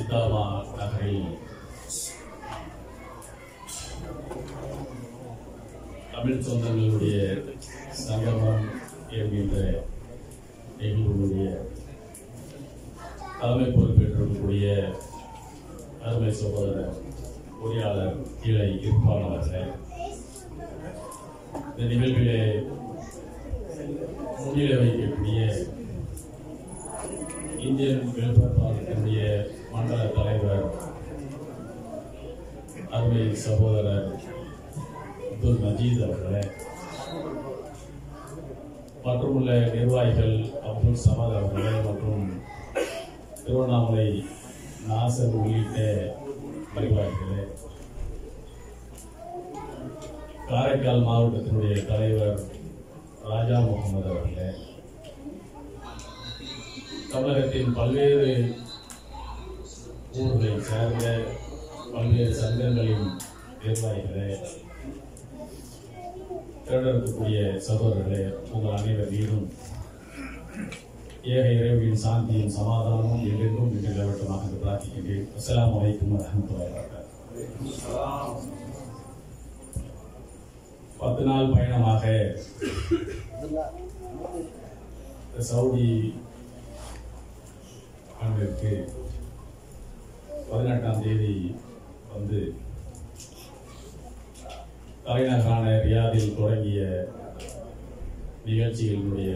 ஜித்தாமா நகரில் தமிழ் சொந்தங்களுடைய சங்கமம் என்கின்ற எங்களுடைய தலைமை பொறுப்பேற்றிருக்கக்கூடிய அருமை சகோதரர் பொறியாளர் கீழே இருப்பான் அவர்கள் இந்த நிகழ்விலே முன்னிலை வைக்கக்கூடிய இந்தியன் வெல்ஃபேர் பார்ட்டியுடைய மண்டல தலைவர் அருமை சகோதரர் அப்துல் மஜீத் அவர்களே மற்றும் உள்ள நிர்வாகிகள் அப்துல் சமத் அவர்களே மற்றும் திருவண்ணாமலை நாசர் உள்ளிட்ட நிர்வாகிகளே காரைக்கால் மாவட்டத்தினுடைய தலைவர் ராஜா முகமது அவர்களே தமிழகத்தின் பல்வேறு ஊர்களை சார்ந்த பல்வேறு சங்கங்களின் நிர்வாகிகளே தேர்ந்தெடுக்கக்கூடிய சகோதரர்களே உங்கள் அனைவர் மீதும் ஏக இறைவனின் சாந்தியும் சமாதானமும் என்றென்றும் இன்று நிலவட்டமாக என்று பிரார்த்திக்கின்றேன் அஸ்ஸலாமு அலைக்கும் வரஹ்மத்துல்லாஹி வபரகாத்துஹு பத்து நாள் பயணமாக சவுதி ஆண்டிற்கு பதினெட்டாம் தேதி வந்து தலைநகரான ரியாதில் தொடங்கிய நிகழ்ச்சிகளினுடைய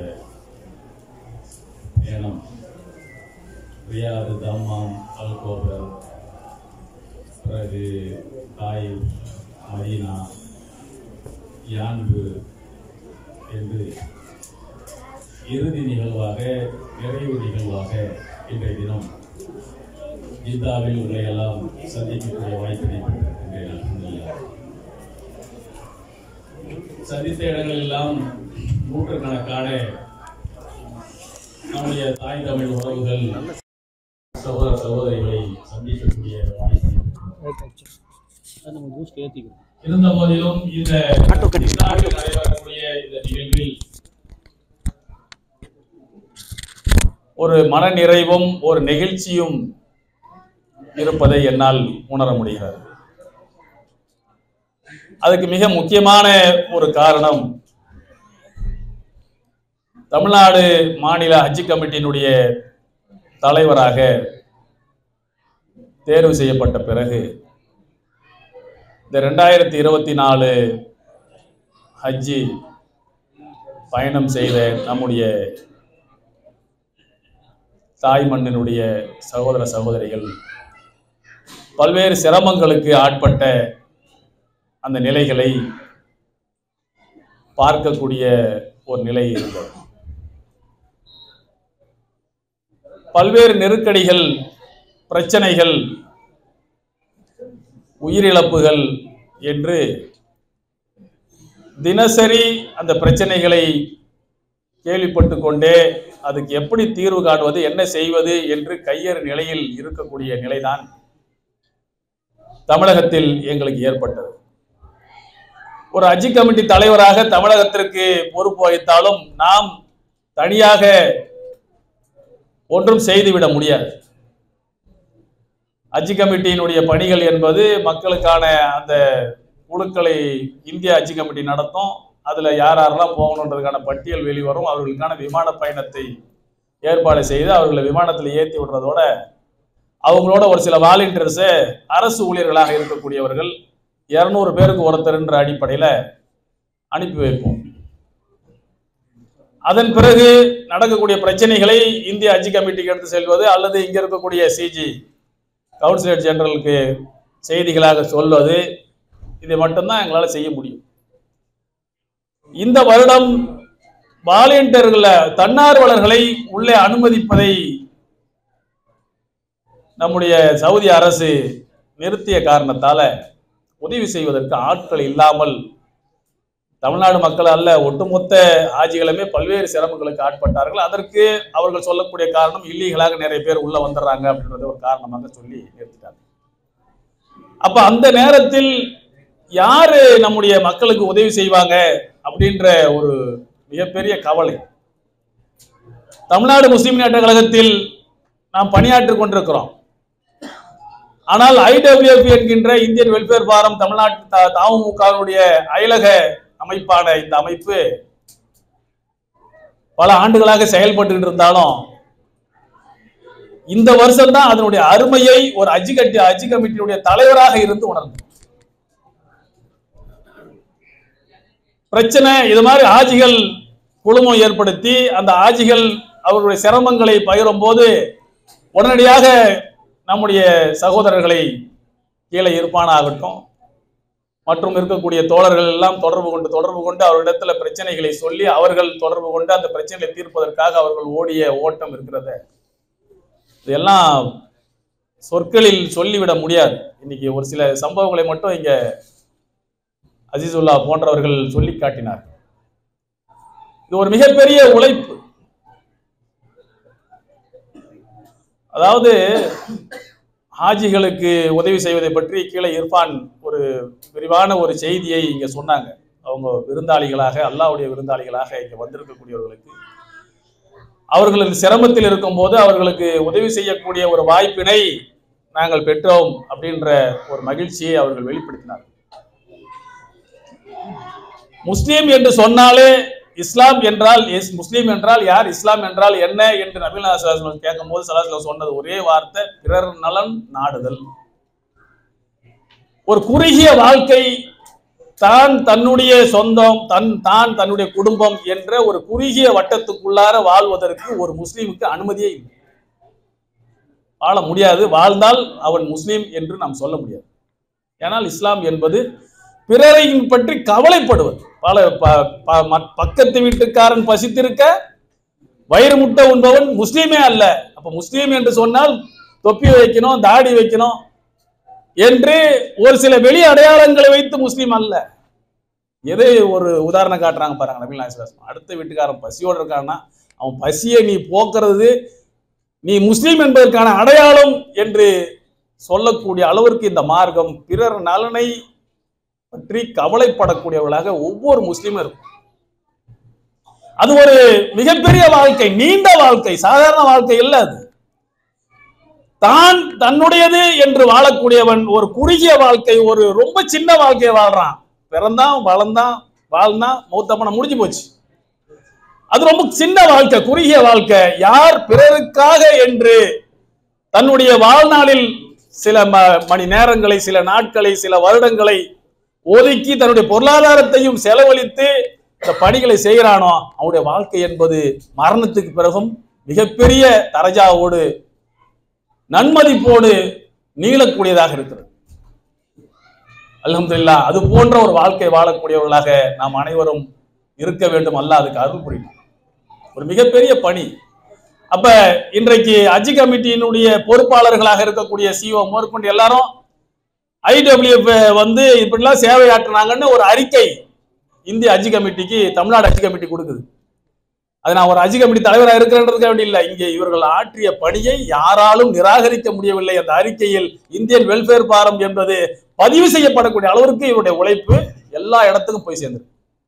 பயணம் ரியாது தம்மாம் அல்கோபர் பிறகு தாய் மதீனா யான்பு என்று இறுதி நிகழ்வாக நிறைவு நிகழ்வாக இன்றைய தினம் ஜித்தாவில் உங்களை எல்லாம் சந்திக்கக்கூடிய வாய்ப்பினை பெற்றிருக்கின்றேன் அல்ஹம்துலில்லாஹ். சந்தித்த இடங்கள் எல்லாம் நூற்றுக்கணக்கான நம்முடைய தாய் தமிழ் உறவுகள் சகோதர சகோதரிகளை சந்திக்கக்கூடிய வாய்ப்பு அது நம்ம பூஸ்ட் ஏற்றிக்கிறோம் இருந்த போதிலும் இந்த ஜித்தாவில் நடைபெறக்கூடிய இந்த நிகழ்வில் ஒரு மனநிறைவும் ஒரு நெகிழ்ச்சியும் இருப்பதை என்னால் உணர முடிகிறது அதுக்கு மிக முக்கியமான ஒரு காரணம் தமிழ்நாடு மாநில ஹஜ் கமிட்டியினுடைய தலைவராக தேர்வு செய்யப்பட்ட பிறகு இந்த ரெண்டாயிரத்தி இருபத்தி நாலு ஹஜ்ஜி பயணம் செய்த நம்முடைய தாய் மண்ணினுடைய சகோதர சகோதரிகள் பல்வேறு சிரமங்களுக்கு ஆட்பட்ட அந்த நிலைகளை பார்க்கக்கூடிய ஒரு நிலை இருந்தது பல்வேறு நெருக்கடிகள் பிரச்சனைகள் உயிரிழப்புகள் என்று தினசரி அந்த பிரச்சனைகளை கேள்விப்பட்டு கொண்டே அதுக்கு எப்படி தீர்வு காணுவது என்ன செய்வது என்று கையறு நிலையில் இருக்கக்கூடிய நிலைதான் தமிழகத்தில் எங்களுக்கு ஏற்பட்டது ஒரு அஜி கமிட்டி தலைவராக தமிழகத்திற்கு பொறுப்பு வகித்தாலும் நாம் தனியாக ஒன்றும் செய்துவிட முடியாது அஜி கமிட்டியினுடைய பணிகள் என்பது மக்களுக்கான அந்த குழுக்களை இந்திய அஜி கமிட்டி நடத்தும் அதில் யார் யாரெல்லாம் போகணுன்றதுக்கான பட்டியல் வெளிவரும் அவர்களுக்கான விமான பயணத்தை ஏற்பாடு செய்து அவர்களை விமானத்தில் ஏற்றி விடுறதோட அவங்களோட ஒரு சில வாலண்டியர்ஸை அரசு ஊழியர்களாக இருக்கக்கூடியவர்கள் இரநூறு பேருக்கு ஒருத்தர்ன்ற அடிப்படையில் அனுப்பி வைப்போம் அதன் பிறகு நடக்கக்கூடிய பிரச்சனைகளை இந்திய அஜி கமிட்டிக்கு எடுத்து செல்வது அல்லது இங்க இருக்கக்கூடிய சிஜி கவுன்சிலர் ஜெனரலுக்கு செய்திகளாக சொல்வது இதை மட்டும்தான் எங்களால் செய்ய முடியும் இந்த வருடம் வாலண்டியர்களை தன்னார்வலர்களை உள்ளே அனுமதிப்பதை நம்முடைய சவுதி அரசு நிறுத்திய காரணத்தால உதவி செய்வதற்கு ஆட்கள் இல்லாமல் தமிழ்நாடு மக்கள் அல்ல ஒட்டுமொத்த ஆட்சிகளுமே பல்வேறு சிரமங்களுக்கு ஆட்பட்டார்கள் அதற்கு அவர்கள் சொல்லக்கூடிய காரணம் இல்லீகலாக நிறைய பேர் உள்ள வந்துடுறாங்க அப்படின்றத ஒரு காரணமாக சொல்லி நிறுத்திட்டாங்க அப்ப அந்த நேரத்தில் யாரு நம்முடைய மக்களுக்கு உதவி செய்வாங்க அப்படின்ற ஒரு மிகப்பெரிய கவலை தமிழ்நாடு முஸ்லிம் முன்னேற்ற கழகத்தில் நாம் பணியாற்றிக் கொண்டிருக்கிறோம் ஆனால் ஐடபிள்யூஎஃப் என்கின்ற இந்தியன் வெல்ஃபேர் பாரம் தமிழ்நாட்டு த- தமுமுகவினுடைய அயலக அமைப்பான இந்த அமைப்பு பல ஆண்டுகளாக செயல்பட்டு இருந்தாலும் இந்த வருஷம் தான் அதனுடைய அருமையை ஒரு அஜி கட்டி அஜி கமிட்டியுடைய தலைவராக இருந்து உணர்ந்தேன் பிரச்சனை இது மாதிரி ஆஜிகள் குழுமம் ஏற்படுத்தி அந்த ஆஜிகள் அவர்களுடைய சிரமங்களை பகிரும் போது உடனடியாக நம்முடைய சகோதரர்களை கீழே இருப்பானாகட்டும் மற்றும் இருக்கக்கூடிய தோழர்கள் எல்லாம் தொடர்பு கொண்டு தொடர்பு கொண்டு அவர்களிடத்துல பிரச்சனைகளை சொல்லி அவர்கள் தொடர்பு கொண்டு அந்த பிரச்சனைகளை தீர்ப்பதற்காக அவர்கள் ஓடிய ஓட்டம் இருக்கிறது இதெல்லாம் சொற்களில் சொல்லிவிட முடியாது இன்னைக்கு ஒரு சில சம்பவங்களை மட்டும் இங்க அஜிசுல்லா போன்றவர்கள் சொல்லி காட்டினார் இது ஒரு மிகப்பெரிய உழைப்பு அதாவது ஹாஜிகளுக்கு உதவி செய்வதை பற்றி கீழே இர்ஃபான் ஒரு விரிவான ஒரு செய்தியை இங்க சொன்னாங்க அவங்க விருந்தாளிகளாக அல்லாஹ்வுடைய விருந்தாளிகளாக இங்க வந்திருக்கக்கூடியவர்களுக்கு அவர்களின் சிரமத்தில் இருக்கும்போது அவர்களுக்கு உதவி செய்யக்கூடிய ஒரு வாய்ப்பினை நாங்கள் பெற்றோம் அப்படின்ற ஒரு மகிழ்ச்சியை அவர்கள் வெளிப்படுத்தினார் முஸ்லீம் என்று சொன்னாலே இஸ்லாம் என்றால் எஸ் முஸ்லீம் என்றால் யார் இஸ்லாம் என்றால் என்ன என்று நபிலா சலாஹம் கேட்கும் போது சலாஹம் சொன்னது ஒரே வார்த்தை பிறர் நலன் நாடுதல் ஒரு குறுகிய வாழ்க்கை தான் தன்னுடைய சொந்தம் தன் தான் தன்னுடைய குடும்பம் என்ற ஒரு குறுகிய வட்டத்துக்குள்ளார வாழ்வதற்கு ஒரு முஸ்லீமுக்கு அனுமதியே இல்லை வாழ முடியாது வாழ்ந்தால் அவன் முஸ்லீம் என்று நாம் சொல்ல முடியாது ஏனால் இஸ்லாம் என்பது பிறரை பற்றி கவலைப்படுவது பல ப- ப- மற்- பக்கத்து வீட்டுக்காரன் பசித்திருக்க வயிறு முட்டை உண்பவன் முஸ்லீமே அல்ல அப்ப முஸ்லீம் என்று சொன்னால் தொப்பி வைக்கணும் தாடி வைக்கணும் என்று ஒரு சில வெளி அடையாளங்களை வைத்து முஸ்லீம் அல்ல எது ஒரு உதாரணம் காட்டுறாங்க பாருங்க நபில் நாயகம் அடுத்த வீட்டுக்காரன் பசியோடு இருக்கான்னா அவன் பசியை நீ போக்குறது நீ முஸ்லீம் என்பதற்கான அடையாளம் என்று சொல்லக்கூடிய அளவிற்கு இந்த மார்க்கம் பிறர் நலனை பற்றி கவலைப்படக்கூடியவர்களாக ஒவ்வொரு முஸ்லீமும் இருக்கும் அது ஒரு மிகப்பெரிய வாழ்க்கை நீண்ட வாழ்க்கை சாதாரண வாழ்க்கை இல்ல அது தான் தன்னுடையது என்று வாழக்கூடியவன் ஒரு குறுகிய வாழ்க்கை ஒரு ரொம்ப சின்ன வாழ்க்கையை வாழ்றான் பிறந்தான் வளர்ந்தான் வாழ்ந்தான் மூத்தப்பன முடிஞ்சு போச்சு அது ரொம்ப சின்ன வாழ்க்கை குறுகிய வாழ்க்கை யார் பிறருக்காக என்று தன்னுடைய வாழ்நாளில் சில ம- மணி நேரங்களை சில நாட்களை சில வருடங்களை ஒதுக்கி தன்னுடைய பொருளாதாரத்தையும் செலவழித்து இந்த பணிகளை செய்கிறானோ அவனுடைய வாழ்க்கை என்பது மரணத்துக்கு பிறகும் மிகப்பெரிய தரஜாவோடு நன்மதிப்போடு நீளக்கூடியதாக இருக்கிறது அல்ஹம்துலில்லாஹ் அது போன்ற ஒரு வாழ்க்கை வாழக்கூடியவர்களாக நாம் அனைவரும் இருக்க வேண்டும் அல்லாஹ் அதுக்கு அருள் புரியும் ஒரு மிகப்பெரிய பணி அப்ப இன்றைக்கு அஜி கமிட்டியினுடைய பொறுப்பாளர்களாக இருக்கக்கூடிய சிஓ முதற்கொண்டு எல்லாரும் ஐடபிள்யூஎஃப் வந்து இப்படிலாம் சேவை ஆற்றினாங்கன்னு ஒரு அறிக்கை இந்திய அஜி கமிட்டிக்கு தமிழ்நாடு அஜி கமிட்டி கொடுக்குது அது நான் ஒரு அஜி கமிட்டி தலைவராக இருக்கிறேன்றதுக்காக வேண்டி இல்லை இங்கே இவர்கள் ஆற்றிய பணியை யாராலும் நிராகரிக்க முடியவில்லை அந்த அறிக்கையில் இந்தியன் வெல்ஃபேர் பாரம் என்பது பதிவு செய்யப்படக்கூடிய அளவிற்கு இவருடைய உழைப்பு எல்லா இடத்துக்கும் போய் சேர்ந்தது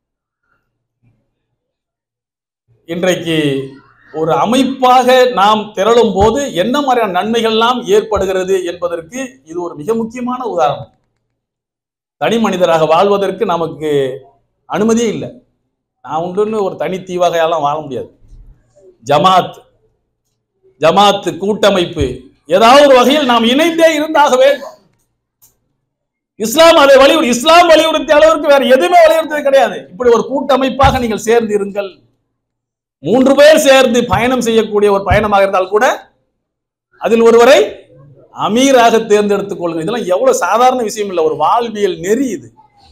இன்றைக்கு ஒரு அமைப்பாக நாம் திரளும் போது என்ன மாதிரியான நன்மைகள்லாம் ஏற்படுகிறது என்பதற்கு இது ஒரு மிக முக்கியமான உதாரணம் தனி மனிதராக வாழ்வதற்கு நமக்கு அனுமதியே இல்லை நான் உண்டுன்னு ஒரு தனித்தீவாகையெல்லாம் வாழ முடியாது ஜமாத் ஜமாத் கூட்டமைப்பு ஏதாவது ஒரு வகையில் நாம் இணைந்தே இருந்தாக வேண்டும் இஸ்லாம் அதை வலியுறு இஸ்லாம் வலியுறுத்திய அளவிற்கு வேற எதுவுமே வலியுறுத்தது கிடையாது இப்படி ஒரு கூட்டமைப்பாக நீங்கள் சேர்ந்து இருங்கள் மூன்று பேர் சேர்ந்து பயணம் செய்யக்கூடிய ஒரு பயணமாக இருந்தால் கூட அதில் ஒருவரை அமீராக தேர்ந்தெடுத்துக் கொள்ளுங்க இதெல்லாம் எவ்வளவு சாதாரண விஷயம் இல்லை ஒரு வாழ்வியல் நெறி இது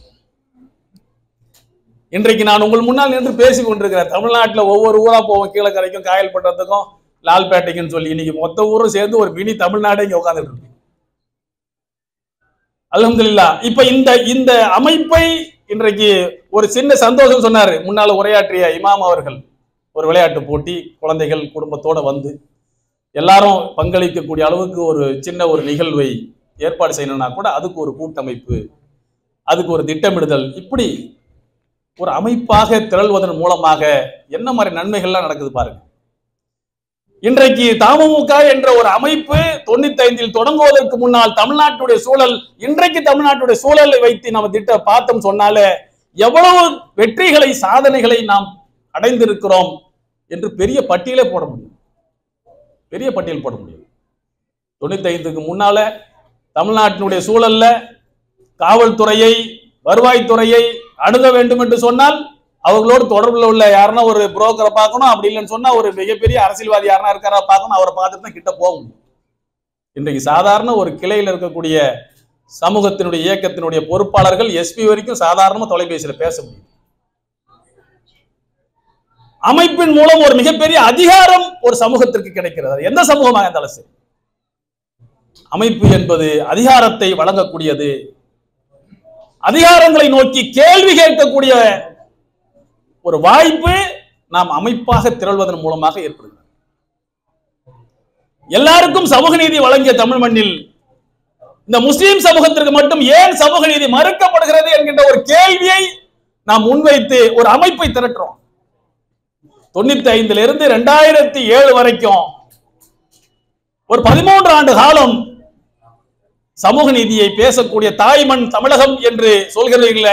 இன்றைக்கு நான் உங்கள் முன்னால் நின்று பேசிக் கொண்டிருக்கிறேன் தமிழ்நாட்டில் ஒவ்வொரு ஊரா போவோம் கீழக்கரைக்கும் காயல்பட்டத்துக்கும் லால்பேட்டைக்குன்னு சொல்லி இன்னைக்கு மொத்த ஊரும் சேர்ந்து ஒரு மினி தமிழ்நாடே இங்க உட்காந்துட்டு இருக்கு அல்ஹம்துலில்லாஹ் இப்ப இந்த இந்த அமைப்பை இன்றைக்கு ஒரு சின்ன சந்தோஷம் சொன்னாரு முன்னால உரையாற்றிய இமாம் அவர்கள் ஒரு விளையாட்டு போட்டி குழந்தைகள் குடும்பத்தோட வந்து எல்லாரும் பங்களிக்கக்கூடிய அளவுக்கு ஒரு சின்ன ஒரு நிகழ்வை ஏற்பாடு செய்யணும்னா கூட அதுக்கு ஒரு கூட்டமைப்பு அதுக்கு ஒரு திட்டமிடுதல் இப்படி ஒரு அமைப்பாக திரள்வதன் மூலமாக என்ன மாதிரி நன்மைகள்லாம் நடக்குது பாருங்க இன்றைக்கு தமுமுக என்ற ஒரு அமைப்பு தொண்ணூத்தி ஐந்தில் தொடங்குவதற்கு முன்னால் தமிழ்நாட்டுடைய சூழல் இன்றைக்கு தமிழ்நாட்டுடைய சூழலை வைத்து நம்ம திட்ட பார்த்தோம் சொன்னாலே எவ்வளவு வெற்றிகளை சாதனைகளை நாம் அடைந்திருக்கிறோம் என்று பெரிய பட்டியலே போட முடியும் பெரிய பட்டியல் போட முடியும் தொண்ணூத்தி ஐந்துக்கு முன்னால தமிழ்நாட்டினுடைய சூழல்ல காவல்துறையை வருவாய்த்துறையை அணுக வேண்டும் என்று சொன்னால் அவர்களோடு தொடர்புல உள்ள யாருன்னா ஒரு புரோக்கரை பார்க்கணும் அப்படி இல்லைன்னு சொன்னா ஒரு மிகப்பெரிய அரசியல்வாதி யாருன்னா இருக்காரா பார்க்கணும் அவரை பார்த்துட்டு தான் கிட்ட போக முடியும் இன்றைக்கு சாதாரண ஒரு கிளையில் இருக்கக்கூடிய சமூகத்தினுடைய இயக்கத்தினுடைய பொறுப்பாளர்கள் எஸ்பி வரைக்கும் சாதாரணமா தொலைபேசியில பேச முடியும் அமைப்பின் மூலம் ஒரு மிகப்பெரிய அதிகாரம் ஒரு சமூகத்திற்கு கிடைக்கிறது அது எந்த சமூகமாக இருந்தாலும் சரி அமைப்பு என்பது அதிகாரத்தை வழங்கக்கூடியது அதிகாரங்களை நோக்கி கேள்வி கேட்கக்கூடிய ஒரு வாய்ப்பு நாம் அமைப்பாக திரள்வதன் மூலமாக ஏற்படுகிறது எல்லாருக்கும் சமூக நீதி வழங்கிய தமிழ் மண்ணில் இந்த முஸ்லிம் சமூகத்திற்கு மட்டும் ஏன் சமூக நீதி மறுக்கப்படுகிறது என்கின்ற ஒரு கேள்வியை நாம் முன்வைத்து ஒரு அமைப்பை திரட்டுறோம் தொண்ணூத்தி ஐந்துல இருந்து ரெண்டாயிரத்தி ஏழு வரைக்கும் ஒரு பதிமூன்று ஆண்டு காலம் சமூக நீதியை பேசக்கூடிய தாய்மண் தமிழகம் என்று சொல்கிறீர்களே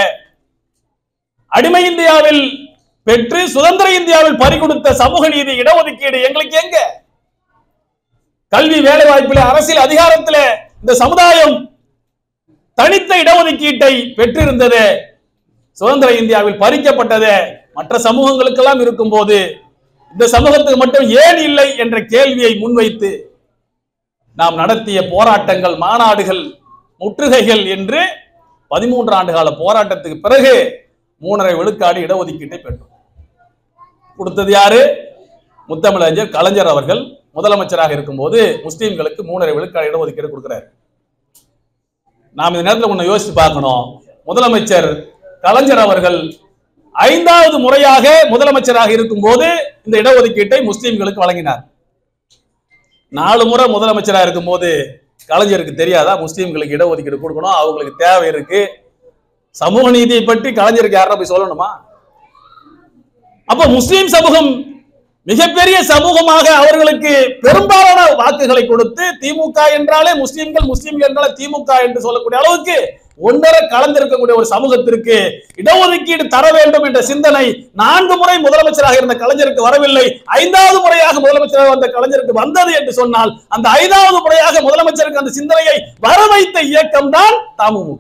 அடிமை இந்தியாவில் பெற்று சுதந்திர இந்தியாவில் பறிகொடுத்த சமூக நீதி இடஒதுக்கீடு எங்களுக்கு எங்க கல்வி வேலை வாய்ப்பிலே அரசியல் அதிகாரத்திலே இந்த சமுதாயம் தனித்த இடஒதுக்கீட்டை பெற்றிருந்தது சுதந்திர இந்தியாவில் பறிக்கப்பட்டது மற்ற சமூகங்களுக்கெல்லாம் இருக்கும்போது இந்த சமூகத்துக்கு மட்டும் ஏன் இல்லை என்ற கேள்வியை முன்வைத்து நாம் நடத்திய போராட்டங்கள் மாநாடுகள் முற்றுகைகள் என்று பதிமூன்று ஆண்டு கால போராட்டத்துக்கு பிறகு மூணரை விழுக்காடு இடஒதுக்கீட்டை பெற்றோம் கொடுத்தது யாரு முத்தமிழறிஞர் கலைஞர் அவர்கள் முதலமைச்சராக இருக்கும்போது முஸ்லீம்களுக்கு மூணரை விழுக்காடு இடஒதுக்கீடு கொடுக்கிறார் நாம் இந்த நேரத்தில் ஒன்று யோசிச்சு பார்க்கணும் முதலமைச்சர் கலைஞர் அவர்கள் ஐந்தாவது முறையாக முதலமைச்சராக இருக்கும்போது இந்த இடஒதுக்கீட்டை முஸ்லீம்களுக்கு வழங்கினார் நாலு முறை முதலமைச்சரா இருக்கும்போது கலைஞருக்கு தெரியாதா முஸ்லீம்களுக்கு இடஒதுக்கீடு கொடுக்கணும் அவங்களுக்கு தேவை இருக்கு சமூக நீதியை பற்றி கலைஞருக்கு யாரா போய் சொல்லணுமா அப்ப முஸ்லீம் சமூகம் மிகப்பெரிய சமூகமாக அவர்களுக்கு பெரும்பாலான வாக்குகளை கொடுத்து திமுக என்றாலே முஸ்லீம்கள் முஸ்லீம்கள் என்றாலே திமுக என்று சொல்லக்கூடிய அளவுக்கு ஒன்றரை கலந்திருக்கக்கூடிய ஒரு சமூகத்திற்கு இடஒதுக்கீடு தர வேண்டும் என்ற சிந்தனை நான்கு முறை முதலமைச்சராக இருந்த கலைஞருக்கு வரவில்லை ஐந்தாவது முறையாக முதலமைச்சராக வந்த கலைஞருக்கு வந்தது என்று சொன்னால் அந்த ஐந்தாவது முறையாக முதலமைச்சருக்கு அந்த சிந்தனையை வர வைத்த இயக்கம் தான் தமுமுக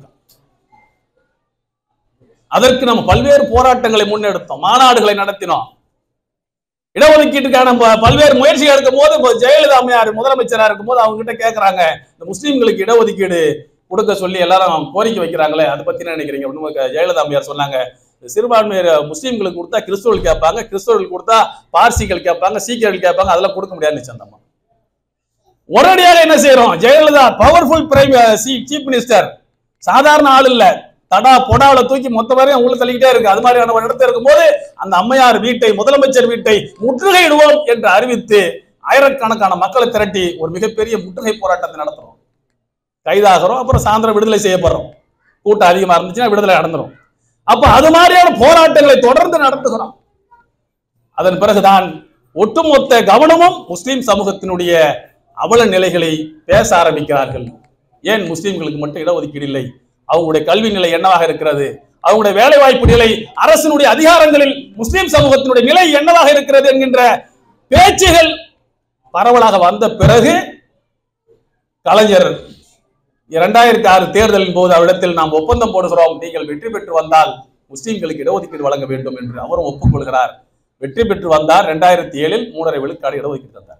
அதற்கு நம்ம பல்வேறு போராட்டங்களை முன்னெடுத்தோம் மாநாடுகளை நடத்தினோம் இடஒதுக்கீட்டுக்கான ப- பல்வேறு முயற்சிகள் எடுக்கும் போது இப்போ ஜெயலலிதா அம்மையார் முதலமைச்சரா இருக்கும்போது அவங்க கிட்ட கேட்கறாங்க இந்த முஸ்லீம்களுக்கு இடஒதுக்கீடு கொடுக்க சொல்லி எல்லாரும் கோரிக்கை வைக்கிறாங்களே அதை பத்தி என்ன நினைக்கிறீங்க அப்படின்னு நமக்கு ஜெயலலிதா அம்மையார் சொன்னாங்க இந்த சிறுபான்மையர் முஸ்லீம்களுக்கு கொடுத்தா கிறிஸ்தவர்கள் கேட்பாங்க கிறிஸ்தவர்கள் கொடுத்தா பார்சிகள் கேட்பாங்க சீக்கியர்கள் கேட்பாங்க அதெல்லாம் கொடுக்க முடியாதுன்னு அந்த அம்மா உடனடியாக என்ன செய்யறோம் Jayalalithaa powerful prime chief minister சாதாரண ஆள் இல்ல தடா பொடாவில தூக்கி மொத்த வரையும் உள்ள தள்ளிக்கிட்டே இருக்கு அது மாதிரியான ஒரு இடத்துல இருக்கும்போது அந்த அம்மையார் வீட்டை முதலமைச்சர் வீட்டை முற்றுகையிடுவோம் என்று அறிவித்து ஆயிரக்கணக்கான மக்களை திரட்டி ஒரு மிகப்பெரிய முற்றுகை போராட்டத்தை நடத்துறோம் கைதாகிறோம் அப்புறம் சாயந்தரம் விடுதலை செய்யப்படுறோம் கூட்டம் அதிகமா இருந்துச்சுன்னா விடுதலை நடந்துரும் அப்ப அது மாதிரியான போராட்டங்களை தொடர்ந்து நடத்துகிறோம் அதன் பிறகுதான் ஒட்டுமொத்த கவனமும் முஸ்லிம் சமூகத்தினுடைய அவல நிலைகளை பேச ஆரம்பிக்கிறார்கள் ஏன் முஸ்லிம்களுக்கு மட்டும் இடஒதுக்கீடு இல்லை அவங்களுடைய கல்வி நிலை என்னவாக இருக்கிறது அவங்களுடைய வேலை வாய்ப்பு நிலை அரசினுடைய அதிகாரங்களில் முஸ்லிம் சமூகத்தினுடைய நிலை என்னவாக இருக்கிறது என்கின்ற பேச்சுகள் பரவலாக வந்த பிறகு கலைஞர் இரண்டாயிரத்தி ஆறு தேர்தலின் போது அவரிடத்தில் நாம் ஒப்பந்தம் போடுகிறோம் நீங்கள் வெற்றி பெற்று வந்தால் முஸ்லிம்களுக்கு இடஒதுக்கீடு வழங்க வேண்டும் என்று அவரும் ஒப்புக்கொள்கிறார் வெற்றி பெற்று வந்தார் ரெண்டாயிரத்தி ஏழில் மூணரை விழுக்காடு இடஒதுக்கீடு தந்தார்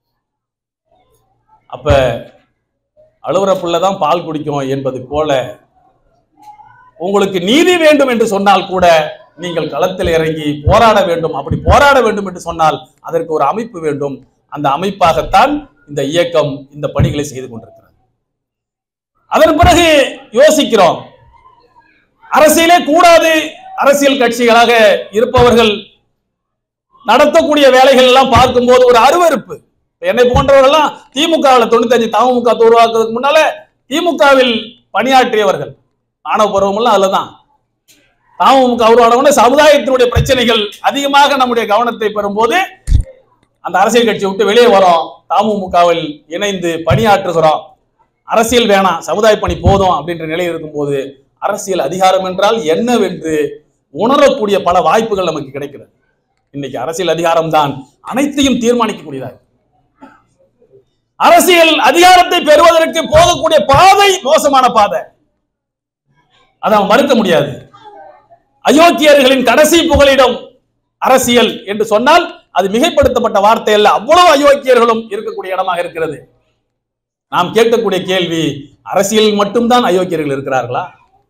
அப்ப அழுவுற புள்ள தான் பால் குடிக்கும் என்பது போல உங்களுக்கு நீதி வேண்டும் என்று சொன்னால் கூட நீங்கள் களத்தில் இறங்கி போராட வேண்டும் அப்படி போராட வேண்டும் என்று சொன்னால் அதற்கு ஒரு அமைப்பு வேண்டும் அந்த அமைப்பாகத்தான் இந்த இயக்கம் இந்த பணிகளை செய்து கொண்டிருக்கிறது அதன் பிறகு யோசிக்கிறோம் அரசியலே கூடாது அரசியல் கட்சிகளாக இருப்பவர்கள் நடத்தக்கூடிய வேலைகள் எல்லாம் பார்க்கும்போது ஒரு அருவருப்பு இப்ப என்னை போன்றவர்கள்லாம் திமுகவில் தொண்ணூத்தஞ்சு தமுக உருவாக்குறதுக்கு முன்னால திமுகவில் பணியாற்றியவர்கள் ஆணவ பருவம் எல்லாம் அதுலதான் தமுக உருவானவன சமுதாயத்தினுடைய பிரச்சனைகள் அதிகமாக நம்முடைய கவனத்தை பெறும்போது அந்த அரசியல் கட்சியை விட்டு வெளியே வரோம் தமுமுகவில் இணைந்து பணியாற்றுகிறோம் அரசியல் வேணாம் சமுதாய பணி போதும் அப்படின்ற நிலை இருக்கும்போது அரசியல் அதிகாரம் என்றால் என்னவென்று உணரக்கூடிய பல வாய்ப்புகள் நமக்கு கிடைக்கிறது இன்னைக்கு அரசியல் அதிகாரம் தான் அனைத்தையும் தீர்மானிக்கக்கூடியதாக அரசியல் அதிகாரத்தை பெறுவதற்கு போகக்கூடிய பாதை மோசமான பாதை அதை அவன் மறுக்க முடியாது அயோக்கியர்களின் கடைசி புகலிடம் அரசியல் என்று சொன்னால் அது மிகைப்படுத்தப்பட்ட வார்த்தை அல்ல அவ்வளவு அயோக்கியர்களும் இருக்கக்கூடிய இடமாக இருக்கிறது நாம் கேட்கக்கூடிய கேள்வி அரசியலில் மட்டும்தான் அயோக்கியர்கள் இருக்கிறார்களா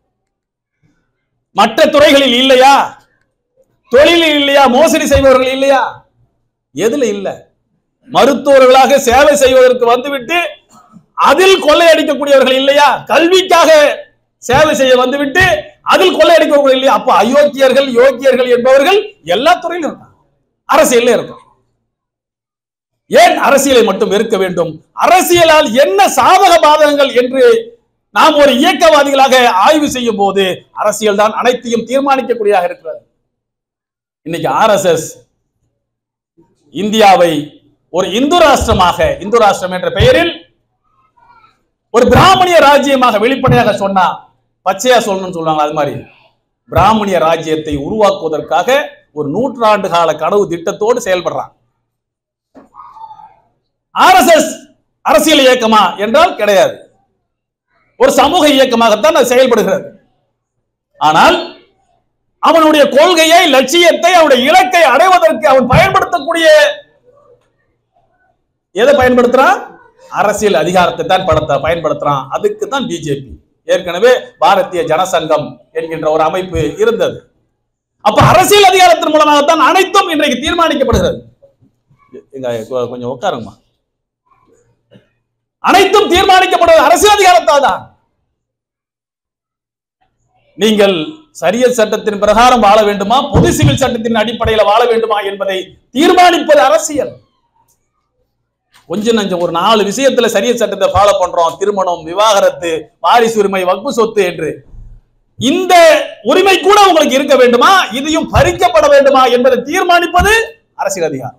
மற்ற துறைகளில் இல்லையா தொழிலில் இல்லையா மோசடி செய்பவர்கள் இல்லையா எதுல இல்ல மருத்துவர்களாக சேவை செய்வதற்கு வந்துவிட்டு அதில் கொள்ளையடிக்கக்கூடியவர்கள் இல்லையா கல்விக்காக சேவை செய்ய வந்துவிட்டு அதில் கொள்ளையடிக்கக்கூடிய இல்லையா அப்ப அயோக்கியர்கள் யோக்கியர்கள் என்பவர்கள் எல்லா துறையிலும் இருக்காங்க அரசியல்ல இருக்காங்க ஏன் அரசியலை மட்டும் வெறுக்க வேண்டும் அரசியலால் என்ன சாதக பாதகங்கள் என்று நாம் ஒரு இயக்கவாதிகளாக ஆய்வு செய்யும் போது அரசியல் தான் அனைத்தையும் தீர்மானிக்கக்கூடியதாக இருக்கிறது இன்னைக்கு ஆர்எஸ்எஸ் இந்தியாவை ஒரு இந்து ராஷ்டிரமாக இந்து ராஷ்டிரம் என்ற பெயரில் ஒரு பிராமணிய ராஜ்யமாக வெளிப்படையாக சொன்னா பச்சையா சொல்லணும்னு சொல்லுவாங்க அது மாதிரி பிராமணிய ராஜ்யத்தை உருவாக்குவதற்காக ஒரு நூற்றாண்டு கால கனவு திட்டத்தோடு செயல்படுறான் ஆர்எஸ்எஸ் அரசியல் இயக்கமா என்றால் கிடையாது ஒரு சமூக இயக்கமாகத்தான் அது செயல்படுகிறது ஆனால் அவனுடைய கொள்கையை லட்சியத்தை அவனுடைய இலக்கை அடைவதற்கு அவன் பயன்படுத்தக்கூடிய எதை பயன்படுத்துறான் அரசியல் அதிகாரத்தை தான் படத்த பயன்படுத்துறான் அதுக்கு தான் பிஜேபி ஏற்கனவே பாரதிய ஜனசங்கம் என்கின்ற ஒரு அமைப்பு இருந்தது அப்ப அரசியல் அதிகாரத்தின் மூலமாகத்தான் அனைத்தும் இன்றைக்கு தீர்மானிக்கப்படுகிறது எங்க கொ- கொஞ்சம் உட்காருங்கம்மா அனைத்தும் தீர்மானிக்கப்படுவது அரசியல் அதிகாரத்தால் தான் நீங்கள் சரியத் சட்டத்தின் பிரகாரம் வாழ வேண்டுமா பொது சிவில் சட்டத்தின் அடிப்படையில் வாழ வேண்டுமா என்பதை தீர்மானிப்பது அரசியல் கொஞ்சம் நஞ்சம் ஒரு நாலு விஷயத்துல சரியத் சட்டத்தை ஃபாலோ பண்றோம் திருமணம் விவாகரத்து வாரிசு உரிமை வக்பு சொத்து என்று இந்த உரிமை கூட உங்களுக்கு இருக்க வேண்டுமா இதையும் பறிக்கப்பட வேண்டுமா என்பதை தீர்மானிப்பது அரசியல் அதிகாரம்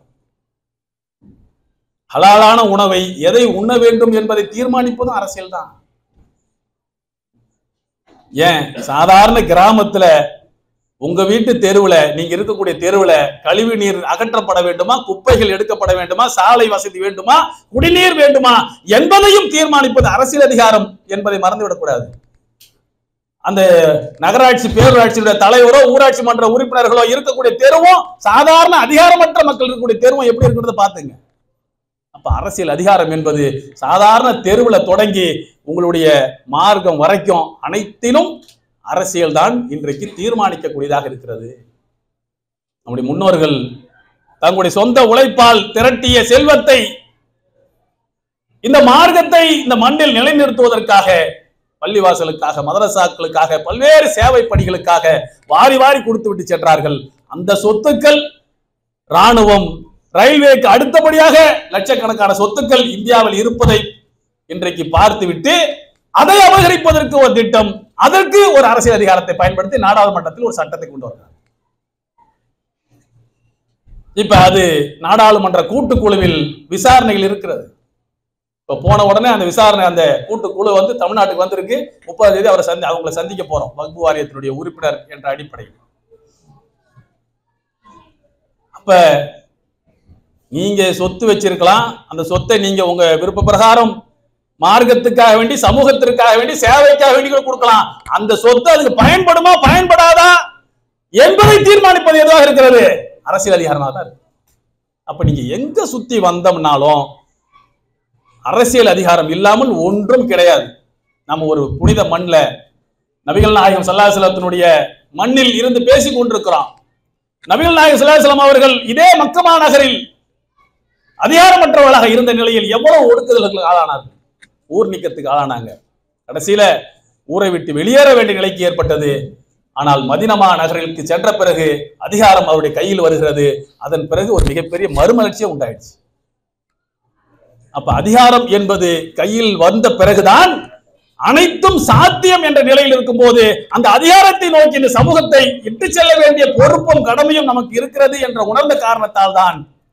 ஹலாலான உணவை எதை உண்ண வேண்டும் என்பதை தீர்மானிப்பதும் அரசியல் தான் ஏன் சாதாரண கிராமத்துல உங்க வீட்டு தெருவுல நீங்க இருக்கக்கூடிய தெருவுல கழிவு நீர் அகற்றப்பட வேண்டுமா குப்பைகள் எடுக்கப்பட வேண்டுமா சாலை வசதி வேண்டுமா குடிநீர் வேண்டுமா என்பதையும் தீர்மானிப்பது அரசியல் அதிகாரம் என்பதை மறந்துவிடக்கூடாது அந்த நகராட்சி பேரூராட்சியுடைய தலைவரோ ஊராட்சி மன்ற உறுப்பினர்களோ இருக்கக்கூடிய தெருவும் சாதாரண அதிகாரமற்ற மக்கள் இருக்கக்கூடிய தெருவும் எப்படி இருக்கிறத பாத்துங்க அப்ப அரசியல் அதிகாரம் என்பது சாதாரண தெருவுல தொடங்கி உங்களுடைய மார்க்கம் வரைக்கும் அனைத்திலும் அரசியல் தான் இன்றைக்கு தீர்மானிக்கக்கூடியதாக இருக்கிறது நம்முடைய முன்னோர்கள் தங்களுடைய சொந்த உழைப்பால் திரட்டிய செல்வத்தை இந்த மார்க்கத்தை இந்த மண்ணில் நிலைநிறுத்துவதற்காக பள்ளிவாசலுக்காக மதரசாக்களுக்காக பல்வேறு சேவை பணிகளுக்காக வாரி வாரி கொடுத்து விட்டு சென்றார்கள் அந்த சொத்துக்கள் ராணுவம் ரயில்வேக்கு அடுத்தபடியாக லட்சக்கணக்கான சொத்துக்கள் இந்தியாவில் இருப்பதை இன்றைக்கு பார்த்துவிட்டு அதை அபகரிப்பதற்கு ஒரு திட்டம் அதற்கு ஒரு அரசியல் அதிகாரத்தை பயன்படுத்தி நாடாளுமன்றத்தில் ஒரு சட்டத்தை கொண்டு வர்றாங்க இப்ப அது நாடாளுமன்ற கூட்டுக்குழுவில் விசாரணைகள் இருக்கிறது இப்ப போன உடனே அந்த விசாரணை அந்த கூட்டுக்குழு வந்து தமிழ்நாட்டுக்கு வந்திருக்கு முப்பதாம் தேதி அவரை சந்தி அவங்களை சந்திக்க போறோம் வக்பு வாரியத்தினுடைய உறுப்பினர் என்ற அடிப்படையில் அப்ப நீங்க சொத்து வச்சிருக்கலாம் அந்த சொத்தை நீங்க உங்க விருப்ப பிரகாரம் மார்க்கத்துக்காக வேண்டி சமூகத்திற்காக வேண்டி சேவைக்காக வேண்டி கூட கொடுக்கலாம் அந்த சொத்து அதுக்கு பயன்படுமா பயன்படாதா என்பதை தீர்மானிப்பது எதுவாக இருக்கிறது அரசியல் அதிகாரமாக தான் இருக்கு அப்ப நீங்க எங்க சுத்தி வந்தோம்னாலும் அரசியல் அதிகாரம் இல்லாமல் ஒன்றும் கிடையாது நம்ம ஒரு புனித மண்ணில் நபிகள் நாயகம் சல்லாஹலத்தினுடைய மண்ணில் இருந்து பேசிக் கொண்டிருக்கிறோம் நபிகள் நாயகம் சல்லாஹலம் அவர்கள் இதே மக்கமா நகரில் அதிகாரமற்றவர்களாக இருந்த நிலையில் எவ்வளவு ஒடுக்குதலுக்கு ஆளானார்கள் ஊர் நீக்கத்துக்கு ஆளானாங்க கடைசியில ஊரை விட்டு வெளியேற வேண்டிய நிலைக்கு ஏற்பட்டது ஆனால் மதினமா நகரிற்கு சென்ற பிறகு அதிகாரம் அவருடைய கையில் வருகிறது அதன் பிறகு ஒரு மிகப்பெரிய மறுமலர்ச்சியே உண்டாயிடுச்சு அப்ப அதிகாரம் என்பது கையில் வந்த பிறகுதான் அனைத்தும் சாத்தியம் என்ற நிலையில் இருக்கும்போது அந்த அதிகாரத்தை நோக்கி இந்த சமூகத்தை இட்டு செல்ல வேண்டிய பொறுப்பும் கடமையும் நமக்கு இருக்கிறது என்ற உணர்ந்த காரணத்தால் தான்